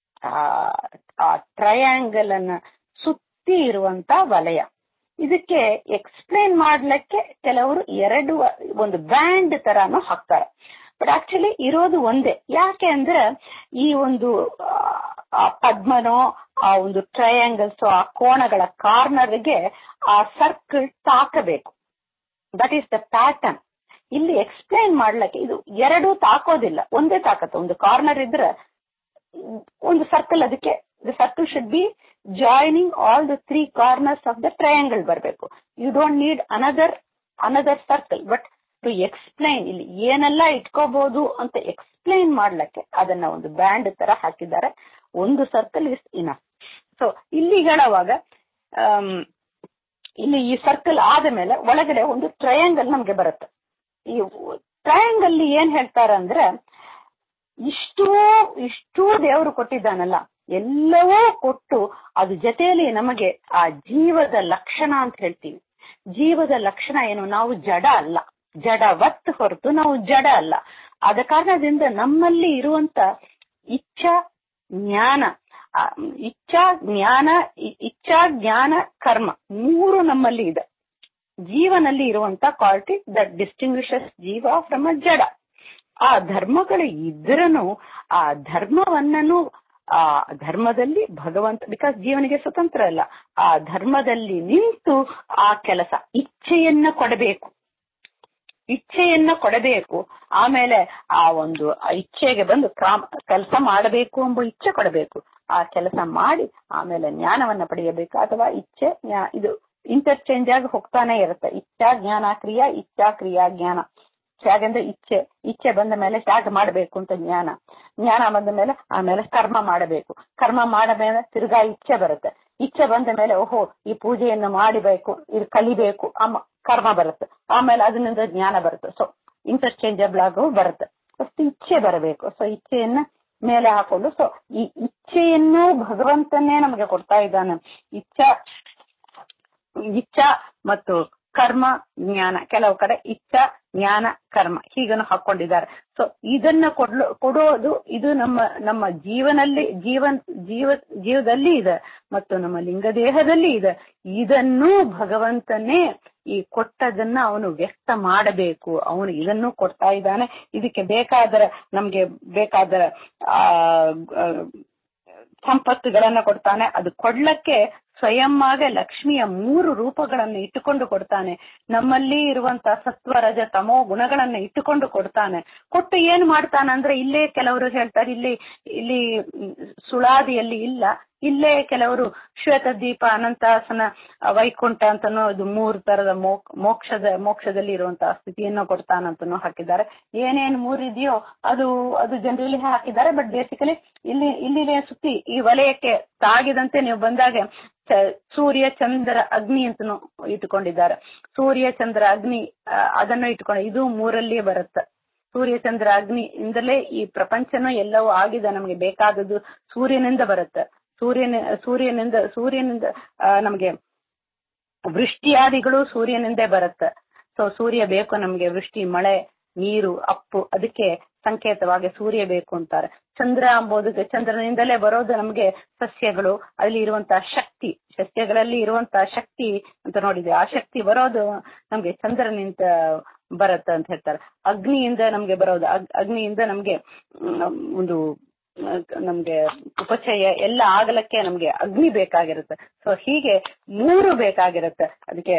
Speaker 1: ಆ ಟ್ರಯಾಂಗಲ್ ಅನ್ನ ಸುತ್ತಿ ಇರುವಂತ ವಲಯ ಇದಕ್ಕೆ ಎಕ್ಸ್ಪ್ಲೇನ್ ಮಾಡ್ಲಿಕ್ಕೆ ಕೆಲವರು ಎರಡು ಒಂದು ಬ್ಯಾಂಡ್ ತರಾನು ಹಾಕ್ತಾರೆ ಬಟ್ ಆಕ್ಚುಲಿ ಇರೋದು ಒಂದೇ ಯಾಕೆ ಅಂದ್ರೆ ಈ ಒಂದು ಆ ಪದ್ಮನೋ ಆ ಒಂದು ಟ್ರಯಾಂಗಲ್ಸ್ ಆ ಕೋಣಗಳ ಕಾರ್ನರ್ಗೆ ಆ ಸರ್ಕಲ್ ತಾಕಬೇಕು ದಟ್ ಈಸ್ ದ ಪ್ಯಾಟರ್ನ್ ಇಲ್ಲಿ ಎಕ್ಸ್ಪ್ಲೈನ್ ಮಾಡ್ಲಿಕ್ಕೆ ಇದು ಎರಡು ತಾಕೋದಿಲ್ಲ ಒಂದೇ ತಾಕತ್ತೆ ಒಂದು ಕಾರ್ನರ್ ಇದ್ರೆ ಒಂದು ಸರ್ಕಲ್ ಅದಕ್ಕೆ the circle should be joining all the three corners of the triangle ಬರಬೇಕು you don't need another another circle but to explain ಇಲ್ಲಿ ಏನೆಲ್ಲ ಇಟ್ಕೋಬಹುದು ಅಂತ ಎಕ್ಸ್ಪ್ಲೈನ್ ಮಾಡ್ಲಿಕ್ಕೆ ಅದನ್ನ ಒಂದು ಬ್ಯಾಂಡ್ ತರ ಹಾಕಿದ್ದಾರೆ ಒಂದು ಸರ್ಕಲ್ ಇಸ್ ಇನಫ್ ಸೊ ಇಲ್ಲಿ ಹೇಳುವಾಗ ಇಲ್ಲಿ ಈ ಸರ್ಕಲ್ ಆದ ಮೇಲೆ ಒಳಗಡೆ ಒಂದು ಟ್ರಯಾಂಗಲ್ ನಮ್ಗೆ ಬರುತ್ತೆ ಈ ಟ್ರಯಾಂಗಲ್ ಏನ್ ಹೇಳ್ತಾರೆ ಅಂದ್ರೆ ಇಷ್ಟೂ ಇಷ್ಟೂ ದೇವರು ಕೊಟ್ಟಿದ್ದಾನಲ್ಲ ಎಲ್ಲವೂ ಕೊಟ್ಟು ಅದ್ರ ಜೊತೆಯಲ್ಲಿ ನಮಗೆ ಆ ಜೀವದ ಲಕ್ಷಣ ಅಂತ ಹೇಳ್ತೀವಿ ಜೀವದ ಲಕ್ಷಣ ಏನು ನಾವು ಜಡ ಅಲ್ಲ ಜಡವತ್ ಹೊರತು ನಾವು ಜಡ ಅಲ್ಲ ಆದ ಕಾರಣದಿಂದ ನಮ್ಮಲ್ಲಿ ಇರುವಂತ ಇಚ್ಛಾ ಜ್ಞಾನ ಇಚ್ಛಾ ಜ್ಞಾನ ಇಚ್ಛಾ ಜ್ಞಾನ ಕರ್ಮ ಮೂರು ನಮ್ಮಲ್ಲಿ ಇದೆ ಜೀವನಲ್ಲಿ ಇರುವಂತ ಕ್ವಾಲಿಟಿ ದಟ್ ಡಿಸ್ಟಿಂಗ್ವಿಷಸ್ ಜೀವ ಫ್ರಮ್ ಅ ಜಡ ಆ ಧರ್ಮಗಳು ಇದ್ರನು ಆ ಧರ್ಮವನ್ನನು ಆ ಧರ್ಮದಲ್ಲಿ ಭಗವಂತ ಬಿಕಾಸ್ ಜೀವನಿಗೆ ಸ್ವತಂತ್ರ ಅಲ್ಲ ಆ ಧರ್ಮದಲ್ಲಿ ನಿಂತು ಆ ಕೆಲಸ ಇಚ್ಛೆಯನ್ನ ಕೊಡಬೇಕು ಇಚ್ಛೆಯನ್ನ ಕೊಡಬೇಕು ಆಮೇಲೆ ಆ ಒಂದು ಇಚ್ಛೆಗೆ ಬಂದು ಕ್ರಾಮ ಕೆಲಸ ಮಾಡಬೇಕು ಎಂಬ ಇಚ್ಛೆ ಕೊಡಬೇಕು ಆ ಕೆಲಸ ಮಾಡಿ ಆಮೇಲೆ ಜ್ಞಾನವನ್ನ ಪಡೆಯಬೇಕು ಅಥವಾ ಇಚ್ಛೆ ಇದು ಇಂಟರ್ಚೇಂಜ್ ಆಗಿ ಹೋಗ್ತಾನೆ ಇರುತ್ತೆ ಇಚ್ಛಾ ಜ್ಞಾನ ಕ್ರಿಯಾ ಇಚ್ಛಾ ಕ್ರಿಯಾ ಜ್ಞಾನ ತ್ಯಾಗ ಅಂದ್ರೆ ಇಚ್ಛೆ ಇಚ್ಛೆ ಬಂದ ಮೇಲೆ ತ್ಯಾಗ ಮಾಡಬೇಕು ಅಂತ ಜ್ಞಾನ ಜ್ಞಾನ ಬಂದ ಮೇಲೆ ಆಮೇಲೆ ಕರ್ಮ ಮಾಡಬೇಕು ಕರ್ಮ ಮಾಡ ಮೇಲೆ ತಿರ್ಗಾ ಇಚ್ಛೆ ಬರುತ್ತೆ ಇಚ್ಛೆ ಬಂದ ಮೇಲೆ ಓಹೋ ಈ ಪೂಜೆಯನ್ನು ಮಾಡಬೇಕು ಇದು ಕಲಿಬೇಕು ಅಮ್ಮ ಕರ್ಮ ಬರುತ್ತೆ ಆಮೇಲೆ ಅದರಿಂದ ಜ್ಞಾನ ಬರುತ್ತೆ ಸೊ ಇಂಟರ್ಚೇಂಜಬಲ್ ಆಗು ಬರುತ್ತೆ ಫಸ್ಟ್ ಇಚ್ಛೆ ಬರಬೇಕು ಸೊ ಇಚ್ಛೆಯನ್ನ ಮೇಲೆ ಹಾಕೊಂಡು ಸೊ ಈ ಇಚ್ಛೆಯನ್ನು ಭಗವಂತನೇ ನಮಗೆ ಕೊಡ್ತಾ ಇದ್ದಾನೆ ಇಚ್ಛಾ ಇಚ್ಛಾ ಮತ್ತು ಕರ್ಮ ಜ್ಞಾನ ಕೆಲವು ಕಡೆ ಇಚ್ಛಾ ಜ್ಞಾನ ಕರ್ಮ ಹೀಗನ್ನು ಹಾಕೊಂಡಿದ್ದಾರೆ ಸೊ ಇದನ್ನ ಕೊಡ್ಲು ಕೊಡೋದು ಇದು ನಮ್ಮ ನಮ್ಮ ಜೀವನಲ್ಲಿ ಜೀವನ್ ಜೀವ ಜೀವದಲ್ಲಿ ಇದೆ ಮತ್ತು ನಮ್ಮ ಲಿಂಗದೇಹದಲ್ಲಿ ಇದೆ ಇದನ್ನೂ ಭಗವಂತನೇ ಈ ಕೊಟ್ಟದನ್ನ ಅವನು ವ್ಯಕ್ತ ಮಾಡಬೇಕು ಅವನು ಇದನ್ನು ಕೊಡ್ತಾ ಇದ್ದಾನೆ ಇದಕ್ಕೆ ಬೇಕಾದರೆ ನಮ್ಗೆ ಬೇಕಾದ ಆ ಸಂಪತ್ತುಗಳನ್ನ ಕೊಡ್ತಾನೆ ಅದು ಕೊಡ್ಲಕ್ಕೆ ಸ್ವಯಂ ಆಗ ಲಕ್ಷ್ಮಿಯ ಮೂರು ರೂಪಗಳನ್ನು ಇಟ್ಟುಕೊಂಡು ಕೊಡ್ತಾನೆ ನಮ್ಮಲ್ಲಿ ಇರುವಂತ ಸತ್ವ ರಜ ತಮೋ ಗುಣಗಳನ್ನ ಇಟ್ಟುಕೊಂಡು ಕೊಡ್ತಾನೆ ಕೊಟ್ಟು ಏನ್ ಮಾಡ್ತಾನಂದ್ರೆ ಇಲ್ಲೇ ಕೆಲವರು ಹೇಳ್ತಾರೆ ಇಲ್ಲಿ ಇಲ್ಲಿ ಸುಳಾದಿಯಲ್ಲಿ ಇಲ್ಲ ಇಲ್ಲೇ ಕೆಲವರು ಶ್ವೇತ ದೀಪ ಅನಂತಾಸನ ವೈಕುಂಠ ಅಂತನೋ ಇದು ಮೂರು ತರದ ಮೋಕ್ಷದ ಮೋಕ್ಷದಲ್ಲಿ ಇರುವಂತಹ ಸ್ಥಿತಿಯನ್ನು ಕೊಡ್ತಾನಂತನೂ ಹಾಕಿದ್ದಾರೆ ಏನೇನ್ ಮೂರ್ ಇದೆಯೋ ಅದು ಅದು ಜನರಲಿ ಹಾಕಿದ್ದಾರೆ ಬಟ್ ಬೇಸಿಕಲಿ ಇಲ್ಲಿ ಇಲ್ಲಿ ಸುತ್ತಿ ಈ ವಲಯಕ್ಕೆ ತಾಗಿದಂತೆ ನೀವು ಬಂದಾಗ ಸೂರ್ಯ ಚಂದ್ರ ಅಗ್ನಿ ಅಂತನೂ ಇಟ್ಟುಕೊಂಡಿದ್ದಾರೆ ಸೂರ್ಯ ಚಂದ್ರ ಅಗ್ನಿ ಅದನ್ನು ಇಟ್ಕೊಂಡು ಇದು ಮೂರಲ್ಲಿ ಬರುತ್ತೆ ಸೂರ್ಯ ಚಂದ್ರ ಅಗ್ನಿ ಇಂದಲೇ ಈ ಪ್ರಪಂಚನೂ ಎಲ್ಲವೂ ಆಗಿದೆ ನಮಗೆ ಬೇಕಾದದ್ದು ಸೂರ್ಯನಿಂದ ಬರುತ್ತೆ ಸೂರ್ಯನ ಸೂರ್ಯನಿಂದ ಸೂರ್ಯನಿಂದ ನಮಗೆ ವೃಷ್ಟಿಯಾದಿಗಳು ಸೂರ್ಯನಿಂದೇ ಬರುತ್ತೆ ಸೊ ಸೂರ್ಯ ಬೇಕು ನಮಗೆ ವೃಷ್ಟಿ ಮಳೆ ನೀರು ಅಪ್ಪು ಅದಕ್ಕೆ ಸಂಕೇತವಾಗಿ ಸೂರ್ಯ ಬೇಕು ಅಂತಾರೆ ಚಂದ್ರ ಅಂಬೋದಕ್ಕೆ ಚಂದ್ರನಿಂದಲೇ ಬರೋದು ನಮಗೆ ಸಸ್ಯಗಳು ಅಲ್ಲಿ ಇರುವಂತಹ ಶಕ್ತಿ ಸಸ್ಯಗಳಲ್ಲಿ ಇರುವಂತಹ ಶಕ್ತಿ ಅಂತ ನೋಡಿದೆ ಆ ಶಕ್ತಿ ಬರೋದು ನಮ್ಗೆ ಚಂದ್ರನಿಂದ ಬರುತ್ತೆ ಅಂತ ಹೇಳ್ತಾರೆ ಅಗ್ನಿಯಿಂದ ನಮ್ಗೆ ಬರೋದು ಅಗ್ನಿಯಿಂದ ನಮ್ಗೆ ಒಂದು ನಮ್ಗೆ ಉಪಚಯ ಎಲ್ಲ ಆಗಲಕ್ಕೆ ನಮ್ಗೆ ಅಗ್ನಿ ಬೇಕಾಗಿರುತ್ತೆ ಸೊ ಹೀಗೆ ಮೂರು ಬೇಕಾಗಿರುತ್ತೆ ಅದಕ್ಕೆ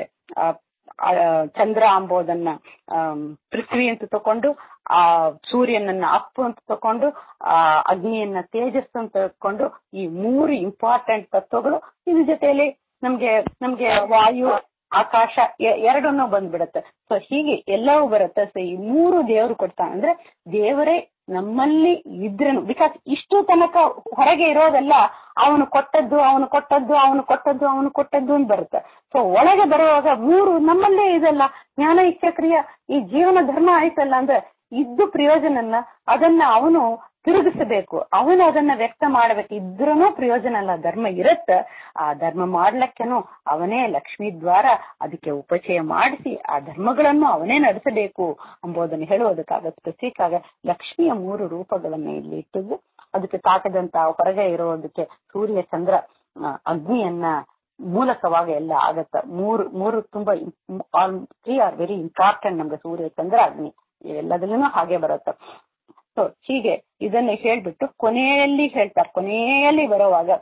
Speaker 1: ಚಂದ್ರ ಅಂಬೋದನ್ನ ಪೃಥ್ವಿ ಅಂತ ತಕೊಂಡು ಆ ಸೂರ್ಯನನ್ನ ಅಪ್ಪು ಅಂತ ತಕೊಂಡು ಆ ಅಗ್ನಿಯನ್ನ ತೇಜಸ್ ಅಂತ ತಕೊಂಡು ಈ ಮೂರು ಇಂಪಾರ್ಟೆಂಟ್ ತತ್ವಗಳು ಇದ್ರ ಜೊತೆಯಲ್ಲಿ ನಮ್ಗೆ ನಮ್ಗೆ ವಾಯು ಆಕಾಶ ಎರಡನ್ನೂ ಬಂದ್ಬಿಡತ್ತೆ ಸೊ ಹೀಗೆ ಎಲ್ಲವೂ ಬರುತ್ತೆ ಸೊ ಈ ಮೂರು ದೇವರು ಕೊಡ್ತಾನೆ ಅಂದ್ರೆ ದೇವರೇ ನಮ್ಮಲ್ಲಿ ಇದ್ರೇನು ಬಿಕಾಸ್ ಇಷ್ಟು ತನಕ ಹೊರಗೆ ಇರೋದೆಲ್ಲ ಅವನು ಕೊಟ್ಟದ್ದು ಅವನು ಕೊಟ್ಟದ್ದು ಅವನು ಕೊಟ್ಟದ್ದು ಅವನು ಕೊಟ್ಟದ್ದು ಅಂತ ಬರುತ್ತೆ ಸೊ ಒಳಗೆ ಬರುವಾಗ ಮೂರು ನಮ್ಮಲ್ಲೇ ಇದೆಲ್ಲ ಜ್ಞಾನ ಇಚ್ಛಕ್ರಿಯ ಈ ಜೀವನ ಧರ್ಮ ಆಯ್ತಲ್ಲ ಅಂದ್ರೆ ಇದ್ದು ಪ್ರಯೋಜನನ ಅದನ್ನ ಅವನು ತಿರುಗಿಸಬೇಕು ಅವನು ಅದನ್ನ ವ್ಯಕ್ತ ಮಾಡಬೇಕು ಇದ್ರೂ ಪ್ರಯೋಜನ ಅಲ್ಲ ಧರ್ಮ ಇರುತ್ತೆ ಆ ಧರ್ಮ ಮಾಡ್ಲಕ್ಕೇನು ಅವನೇ ಲಕ್ಷ್ಮೀ ದ್ವಾರ ಅದಕ್ಕೆ ಉಪಚಯ ಮಾಡಿಸಿ ಆ ಧರ್ಮಗಳನ್ನು ಅವನೇ ನಡೆಸಬೇಕು ಎಂಬುದನ್ನು ಹೇಳುವುದಕ್ಕಾಗ ಸ್ಪೆಸಿಫಿಕ್ ಆಗ ಲಕ್ಷ್ಮಿಯ ಮೂರು ರೂಪಗಳನ್ನ ಇಲ್ಲಿ ಇಟ್ಟಿದ್ದು ಅದಕ್ಕೆ ತಾಕದಂತ ಹೊರಗೆ ಇರೋದಕ್ಕೆ ಸೂರ್ಯ ಚಂದ್ರ ಅಗ್ನಿಯನ್ನ ಮೂಲಕವಾಗಿ ಎಲ್ಲ ಆಗತ್ತ ಮೂರು ಮೂರು ತುಂಬಾ ತ್ರೀ ಆರ್ ವೆರಿ ಇಂಪಾರ್ಟೆಂಟ್ ನಮ್ಗೆ ಸೂರ್ಯ ಚಂದ್ರ ಅಗ್ನಿ ಎಲ್ಲದಲ್ಲೂ ಹಾಗೆ ಬರುತ್ತೆ ಸೊ ಹೀಗೆ ಇದನ್ನ ಹೇಳ್ಬಿಟ್ಟು ಕೊನೆಯಲ್ಲಿ ಹೇಳ್ತಾರೆ ಕೊನೆಯಲ್ಲಿ ಬರೋವಾಗ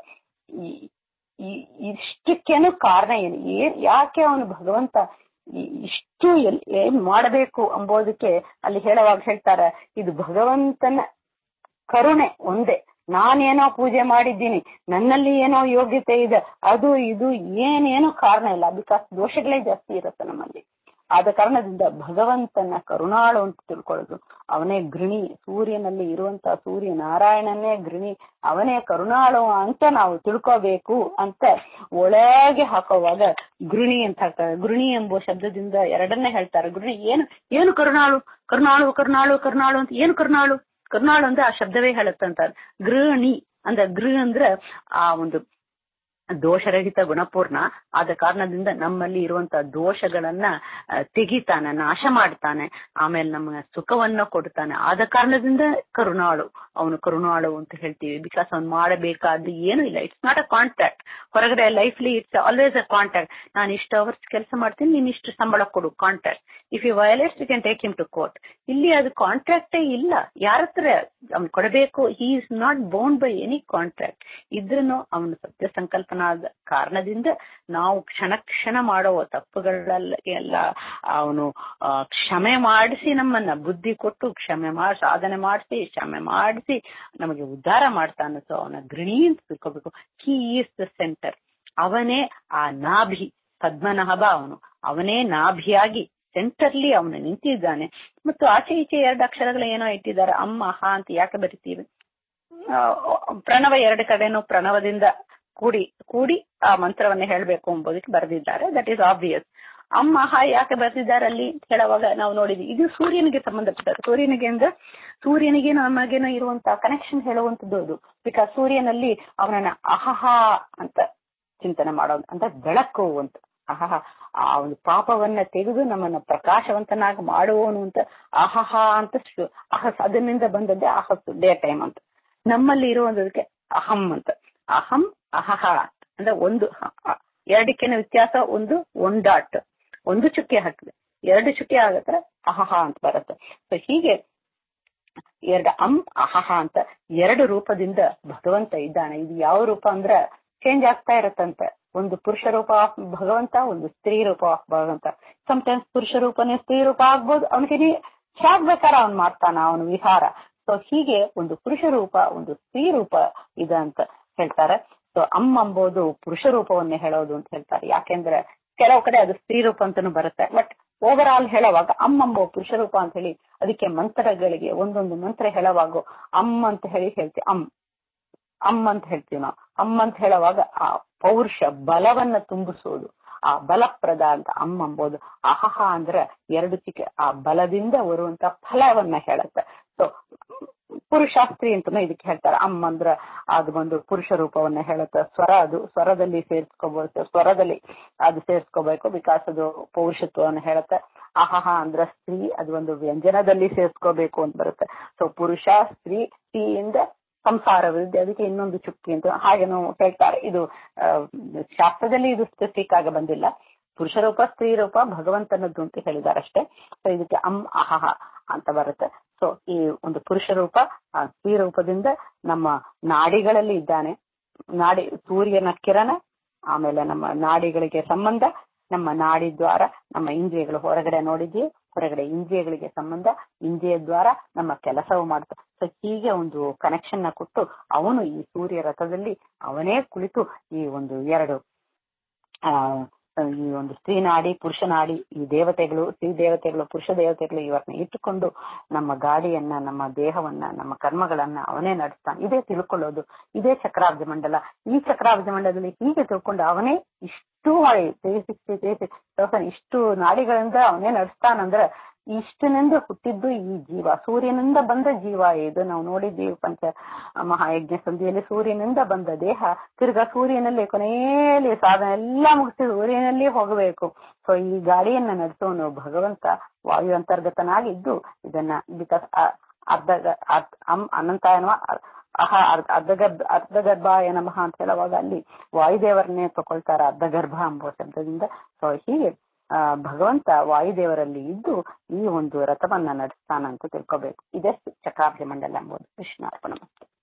Speaker 1: ಇಷ್ಟಕ್ಕೇನು ಕಾರಣ ಏನು ಏನ್ ಯಾಕೆ ಅವನು ಭಗವಂತ ಇಷ್ಟು ಏನ್ ಮಾಡಬೇಕು ಅಂಬೋದಕ್ಕೆ ಅಲ್ಲಿ ಹೇಳುವಾಗ ಹೇಳ್ತಾರೆ ಇದು ಭಗವಂತನ ಕರುಣೆ ಒಂದೇ ನಾನೇನೋ ಪೂಜೆ ಮಾಡಿದ್ದೀನಿ ನನ್ನಲ್ಲಿ ಏನೋ ಯೋಗ್ಯತೆ ಇದೆ ಅದು ಇದು ಏನೇನೋ ಕಾರಣ ಇಲ್ಲ ಬಿಕಾಸ್ ದೋಷಗಳೇ ಜಾಸ್ತಿ ಇರುತ್ತೆ ನಮ್ಮಲ್ಲಿ ಆದ ಕಾರಣದಿಂದ ಭಗವಂತನ ಕರುಣಾಳು ಅಂತ ತಿಳ್ಕೊಳ್ಳೋದು ಅವನೇ ಗೃಣಿ ಸೂರ್ಯನಲ್ಲಿ ಇರುವಂತಹ ಸೂರ್ಯ ನಾರಾಯಣನೇ ಗೃಣಿ ಅವನೇ ಕರುಣಾಳು ಅಂತ ನಾವು ತಿಳ್ಕೋಬೇಕು ಅಂತ ಒಳಗೆ ಹಾಕೋವಾಗ ಗೃಣಿ ಅಂತ ಹಾಕ್ತಾರೆ ಗೃಣಿ ಎಂಬ ಶಬ್ದದಿಂದ ಎರಡನ್ನೇ ಹೇಳ್ತಾರೆ ಗೃಣಿ ಏನು ಏನು ಕರುಣಾಳು ಕರುಣಾಳು ಕರುಣಾಳು ಕರುಣಾಳು ಅಂತ ಏನು ಕರುಣಾಳು ಕರುಣಾಳು ಅಂದ್ರೆ ಆ ಶಬ್ದವೇ ಹೇಳುತ್ತಂತ ಗೃಹಣಿ ಅಂದ್ರೆ ಗೃಹ ಅಂದ್ರೆ ಆ ಒಂದು ದೋಷರಹಿತ ಗುಣಪೂರ್ಣ ಆದ ಕಾರಣದಿಂದ ನಮ್ಮಲ್ಲಿ ಇರುವಂತಹ ದೋಷಗಳನ್ನ ತೆಗಿತಾನೆ ನಾಶ ಮಾಡ್ತಾನೆ ಆಮೇಲೆ ನಮಗೆ ಸುಖವನ್ನ ಕೊಡ್ತಾನೆ ಆದ ಕಾರಣದಿಂದ ಕರುಣಾಳು ಅವನು ಕರುಣಾಳು ಅಂತ ಹೇಳ್ತೀವಿ ಬಿಕಾಸ್ ಅವ್ನು ಮಾಡಬೇಕಾದ್ದು ಏನು ಇಲ್ಲ ಇಟ್ಸ್ ನಾಟ್ ಅ ಕಾಂಟ್ರಾಕ್ಟ್ ಹೊರಗಡೆ ಲೈಫ್ಲಿ ಇಟ್ಸ್ ಆಲ್ವೇಸ್ ಅ ಕಾಂಟ್ರಾಕ್ಟ್ ನಾನು ಇಷ್ಟು ಅವರ್ಸ್ ಕೆಲಸ ಮಾಡ್ತೀನಿ ನೀನ್ ಇಷ್ಟು ಸಂಬಳ ಕೊಡು contract if you violates you can take him to court ಇಲ್ಲಿ ಅದು ಕಾಂಟ್ರಾಕ್ಟೇ ಇಲ್ಲ ಯಾರ ಹತ್ರ ಅವ್ನು ಕೊಡಬೇಕು he is not bound by any contract ಇದ್ರೂ ಅವನು ಸತ್ಯ ಸಂಕಲ್ಪನಾದ ಕಾರಣದಿಂದ ನಾವು ಕ್ಷಣ ಕ್ಷಣ ಮಾಡುವ ತಪ್ಪುಗಳೆಲ್ಲ ಅವನು ಕ್ಷಮೆ ಮಾಡಿಸಿ ನಮ್ಮನ್ನ ಬುದ್ಧಿ ಕೊಟ್ಟು ಕ್ಷಮೆ ಮಾಡಿ ಸಾಧನೆ ಮಾಡಿಸಿ ಕ್ಷಮೆ ಮಾಡಿಸಿ ನಮಗೆ ಉದ್ಧಾರ ಮಾಡ್ತಾನೆ ಸೊ ಅವನ ಗೃಣಿ ಅಂತ ತಿಳ್ಕೋಬೇಕು ಹಿ ಈಸ್ ದ ಸೆಂಟರ್ ಅವನೇ ಆ ನಾಭಿ ಪದ್ಮನಾಭ ಅವನು ಅವನೇ ನಾಭಿಯಾಗಿ ಸೆಂಟರ್ಲಿ ಅವನು ನಿಂತಿದ್ದಾನೆ ಮತ್ತು ಆಚೆ ಈಚೆ ಎರಡು ಅಕ್ಷರಗಳು ಏನೋ ಇಟ್ಟಿದ್ದಾರೆ ಅಮ್ಮ ಹ ಅಂತ ಯಾಕೆ ಬರಿತೀವಿ ಪ್ರಣವ ಎರಡು ಕಡೆನೂ ಪ್ರಣವದಿಂದ ಕೂಡಿ ಕೂಡಿ ಆ ಮಂತ್ರವನ್ನ ಹೇಳಬೇಕು ಎಂಬುದಕ್ಕೆ ಬರೆದಿದ್ದಾರೆ ದಟ್ ಈಸ್ ಆಬ್ವಿಯಸ್ ಅಮ್ಮ ಹ ಯಾಕೆ ಬರೆದಿದ್ದಾರೆ ಅಲ್ಲಿ ಹೇಳುವಾಗ ನಾವು ನೋಡಿದ್ವಿ ಇದು ಸೂರ್ಯನಿಗೆ ಸಂಬಂಧಪಟ್ಟದ್ದು ಸೂರ್ಯನಿಗೆ ಅಂದ್ರೆ ಸೂರ್ಯನಿಗೆ ನಮಗೇನೋ ಇರುವಂತಹ ಕನೆಕ್ಷನ್ ಹೇಳುವಂತದ್ದು ಅದು ಬಿಕಾಸ್ ಸೂರ್ಯನಲ್ಲಿ ಅವನನ್ನ ಅಹಹ ಅಂತ ಚಿಂತನೆ ಮಾಡೋದು ಅಂದ್ರೆ ಬೆಳಕು ಅಂತ ಅಹಹ ಆ ಒಂದು ಪಾಪವನ್ನ ತೆಗೆದು ನಮ್ಮನ್ನ ಪ್ರಕಾಶವಂತನಾಗಿ ಮಾಡುವವನು ಅಂತ ಅಹಹ ಅಂತ ಅಹಸ್ ಅದನ್ನಿಂದ ಬಂದದ್ದೇ ಅಹಸ್ ಡೇ ಟೈಮ್ ಅಂತ ನಮ್ಮಲ್ಲಿ ಇರುವುದಕ್ಕೆ ಅಹಂ ಅಂತ ಅಹಂ ಅಹಹ ಅಂದ್ರೆ ಒಂದು ಎರಡಕ್ಕಿನ ವ್ಯತ್ಯಾಸ ಒಂದು ಒನ್ ಡಾಟ್ ಒಂದು ಚುಕ್ಕೆ ಹಾಕಿದೆ ಎರಡು ಚುಕ್ಕೆ ಆಗತ್ತರ ಅಹಹ ಅಂತ ಬರುತ್ತೆ ಸೊ ಹೀಗೆ ಎರಡು ಅಂ ಅಹಹ ಅಂತ ಎರಡು ರೂಪದಿಂದ ಭಗವಂತ ಇದ್ದಾನೆ ಇದು ಯಾವ ರೂಪ ಅಂದ್ರ ಚೇಂಜ್ ಆಗ್ತಾ ಇರತ್ತಂತೆ ಒಂದು ಪುರುಷ ರೂಪ ಆಫ್ ಭಗವಂತ ಒಂದು ಸ್ತ್ರೀ ರೂಪ ಆಫ್ ಭಗವಂತ ಸಮಟೈಮ್ಸ್ ಪುರುಷ ರೂಪನೇ ಸ್ತ್ರೀ ರೂಪ ಆಗ್ಬೋದು ಅವನಿಗೆ ಹೇಗ್ ಬೇಕಾರ ಅವ್ನ್ ಮಾಡ್ತಾನ ಅವನ ವಿಹಾರ ಸೊ ಹೀಗೆ ಒಂದು ಪುರುಷ ರೂಪ ಒಂದು ಸ್ತ್ರೀ ರೂಪ ಇದೆ ಅಂತ ಹೇಳ್ತಾರೆ ಸೊ ಅಮ್ಮ ಅಂಬೋದು ಪುರುಷ ರೂಪವನ್ನೇ ಹೇಳೋದು ಅಂತ ಹೇಳ್ತಾರೆ ಯಾಕೆಂದ್ರೆ ಕೆಲವು ಕಡೆ ಅದು ಸ್ತ್ರೀ ರೂಪ ಅಂತಾನು ಬರುತ್ತೆ ಬಟ್ ಓವರ್ ಆಲ್ ಹೇಳುವಾಗ ಅಮ್ಮ ಅಂಬೋ ಪುರುಷ ರೂಪ ಅಂತ ಹೇಳಿ ಅದಕ್ಕೆ ಮಂತ್ರಗಳಿಗೆ ಒಂದೊಂದು ಮಂತ್ರ ಹೇಳುವಾಗ ಅಮ್ಮ ಅಂತ ಹೇಳಿ ಹೇಳ್ತೀವಿ ಅಮ್ ಅಮ್ಮ ಅಂತ ಹೇಳ್ತೀವಿ ನಾವು ಅಮ್ಮ ಅಂತ ಹೇಳುವಾಗ ಆ ಪೌರುಷ ಬಲವನ್ನ ತುಂಬಿಸೋದು ಆ ಬಲಪ್ರದ ಅಂತ ಅಮ್ಮ ಅಂಬೋದು ಅಹಹ ಅಂದ್ರೆ ಎರಡು ಚಿಕ್ಕ ಆ ಬಲದಿಂದ ಬರುವಂತ ಫಲವನ್ನ ಹೇಳುತ್ತೆ ಸೊ ಪುರುಷಾಸ್ತ್ರಿ ಅಂತಾನು ಇದಕ್ಕೆ ಹೇಳ್ತಾರೆ ಅಮ್ಮ ಅಂದ್ರ ಅದು ಒಂದು ಪುರುಷ ರೂಪವನ್ನ ಹೇಳುತ್ತೆ ಸ್ವರ ಅದು ಸ್ವರದಲ್ಲಿ ಸೇರ್ಸ್ಕೋಬಹುದು ಸ್ವರದಲ್ಲಿ ಅದು ಸೇರ್ಸ್ಕೋಬೇಕು ಬಿಕಾಸ್ ಅದು ಪೌರುಷತ್ವವನ್ನು ಹೇಳುತ್ತೆ ಅಹಹ ಅಂದ್ರ ಸ್ತ್ರೀ ಅದು ಒಂದು ವ್ಯಂಜನದಲ್ಲಿ ಸೇರ್ಸ್ಕೋಬೇಕು ಅಂತ ಬರುತ್ತೆ ಸೊ ಪುರುಷ ಸ್ತ್ರೀ ಸ್ತ್ರೀಯಿಂದ ಸಂಸಾರವಿದೆ ಅದಕ್ಕೆ ಇನ್ನೊಂದು ಚುಕ್ಕಿ ಅಂತ ಹಾಗೇನು ಹೇಳ್ತಾರೆ ಇದು ಶಾಸ್ತ್ರದಲ್ಲಿ ಇದು ಸ್ಪೆಸಿಫಿಕ್ ಆಗಿ ಬಂದಿಲ್ಲ ಪುರುಷ ರೂಪ ಸ್ತ್ರೀ ರೂಪ ಭಗವಂತನದ್ದು ಅಂತ ಹೇಳಿದ್ದಾರೆ ಅಷ್ಟೇ ಸೊ ಇದಕ್ಕೆ ಅಂ ಅಹಹ ಅಂತ ಬರುತ್ತೆ ಸೊ ಈ ಒಂದು ಪುರುಷ ರೂಪ ಆ ಸ್ತ್ರೀ ರೂಪದಿಂದ ನಮ್ಮ ನಾಡಿಗಳಲ್ಲಿ ಇದ್ದಾನೆ ನಾಡಿ ಸೂರ್ಯನ ಕಿರಣ ಆಮೇಲೆ ನಮ್ಮ ನಾಡಿಗಳಿಗೆ ಸಂಬಂಧ ನಮ್ಮ ನಾಡಿ ದ್ವಾರ ನಮ್ಮ ಇಂದ್ರಿಯಗಳು ಹೊರಗಡೆ ನೋಡಿದ್ವಿ ಹೊರಗಡೆ ಇಂದ್ರಿಯಗಳಿಗೆ ಸಂಬಂಧ ಇಂದ್ರಿಯ ದ್ವಾರ ನಮ್ಮ ಕೆಲಸವು ಮಾಡ್ತಾರೆ ಸೊ ಹೀಗೆ ಒಂದು ಕನೆಕ್ಷನ್ ನ ಕೊಟ್ಟು ಅವನು ಈ ಸೂರ್ಯ ರಥದಲ್ಲಿ ಅವನೇ ಕುಳಿತು ಈ ಒಂದು ಎರಡು ಆ ಈ ಒಂದು ಸ್ತ್ರೀ ನಾಡಿ ಪುರುಷ ನಾಡಿ ಈ ದೇವತೆಗಳು ಸ್ತ್ರೀ ದೇವತೆಗಳು ಪುರುಷ ದೇವತೆಗಳು ಇವರನ್ನ ಇಟ್ಟುಕೊಂಡು ನಮ್ಮ ಗಾಡಿಯನ್ನ ನಮ್ಮ ದೇಹವನ್ನ ನಮ್ಮ ಕರ್ಮಗಳನ್ನ ಅವನೇ ನಡೆಸ್ತಾನೆ ಇದೇ ತಿಳ್ಕೊಳ್ಳೋದು ಇದೇ ಚಕ್ರಾಬ್ಜ ಮಂಡಲ ಈ ಚಕ್ರಾಬ್ಜ ಮಂಡಲದಲ್ಲಿ ಹೀಗೆ ತಿಳ್ಕೊಂಡು ಅವನೇ ಇಷ್ಟು ಮಾಡಿ ತ್ರೀ ಸಿಕ್ಸ್ಟಿ ತ್ರೀ ಸಿಕ್ಸ್ ಇಷ್ಟು ನಾಡಿಗಳಿಂದ ಅವನೇ ನಡೆಸ್ತಾನಂದ್ರೆ ಇಷ್ಟನಿಂದ ಹುಟ್ಟಿದ್ದು ಈ ಜೀವ ಸೂರ್ಯನಿಂದ ಬಂದ ಜೀವ ಇದು ನಾವು ನೋಡಿದ್ದೀವಿ ಪಂಚ ಮಹಾಯಜ್ಞ ಸಂಧಿಯಲ್ಲಿ ಸೂರ್ಯನಿಂದ ಬಂದ ದೇಹ ತಿರ್ಗಾ ಸೂರ್ಯನಲ್ಲಿ ಕೊನೆಯಲ್ಲಿ ಸಾಧನೆ ಎಲ್ಲ ಮುಗಿಸಿ ಸೂರ್ಯನಲ್ಲಿ ಹೋಗಬೇಕು ಸೊ ಈ ಗಾಡಿಯನ್ನ ನಡೆಸೋನು ಭಗವಂತ ವಾಯು ಅಂತರ್ಗತನಾಗಿದ್ದು ಇದನ್ನ ಬಿಕಾಸ್ ಅರ್ಧ ಅಂ ಅನಂತಾಯನ ಅಹ ಅರ್ಧಗರ್ಭ ಅರ್ಧಗರ್ಭಾಯ ನಮಃ ಅಂತ ಹೇಳುವಾಗ ಅಲ್ಲಿ ವಾಯುದೇವರನ್ನೇ ತಗೊಳ್ತಾರ ಅರ್ಧಗರ್ಭ ಎಂಬ ಶಬ್ದದಿಂದ ಸೊ ಹೀಗೆ ಆ ಭಗವಂತ ವಾಯುದೇವರಲ್ಲಿ ಇದ್ದು ಈ ಒಂದು ರಥವನ್ನ ನಡೆಸ್ತಾನಂತ ತಿಳ್ಕೋಬೇಕು ಇದೇ ಚಕ್ರಾಬ್ದಿ ಮಂಡಲ ಎಂಬುದು ಕೃಷ್ಣ ಅರ್ಪಣ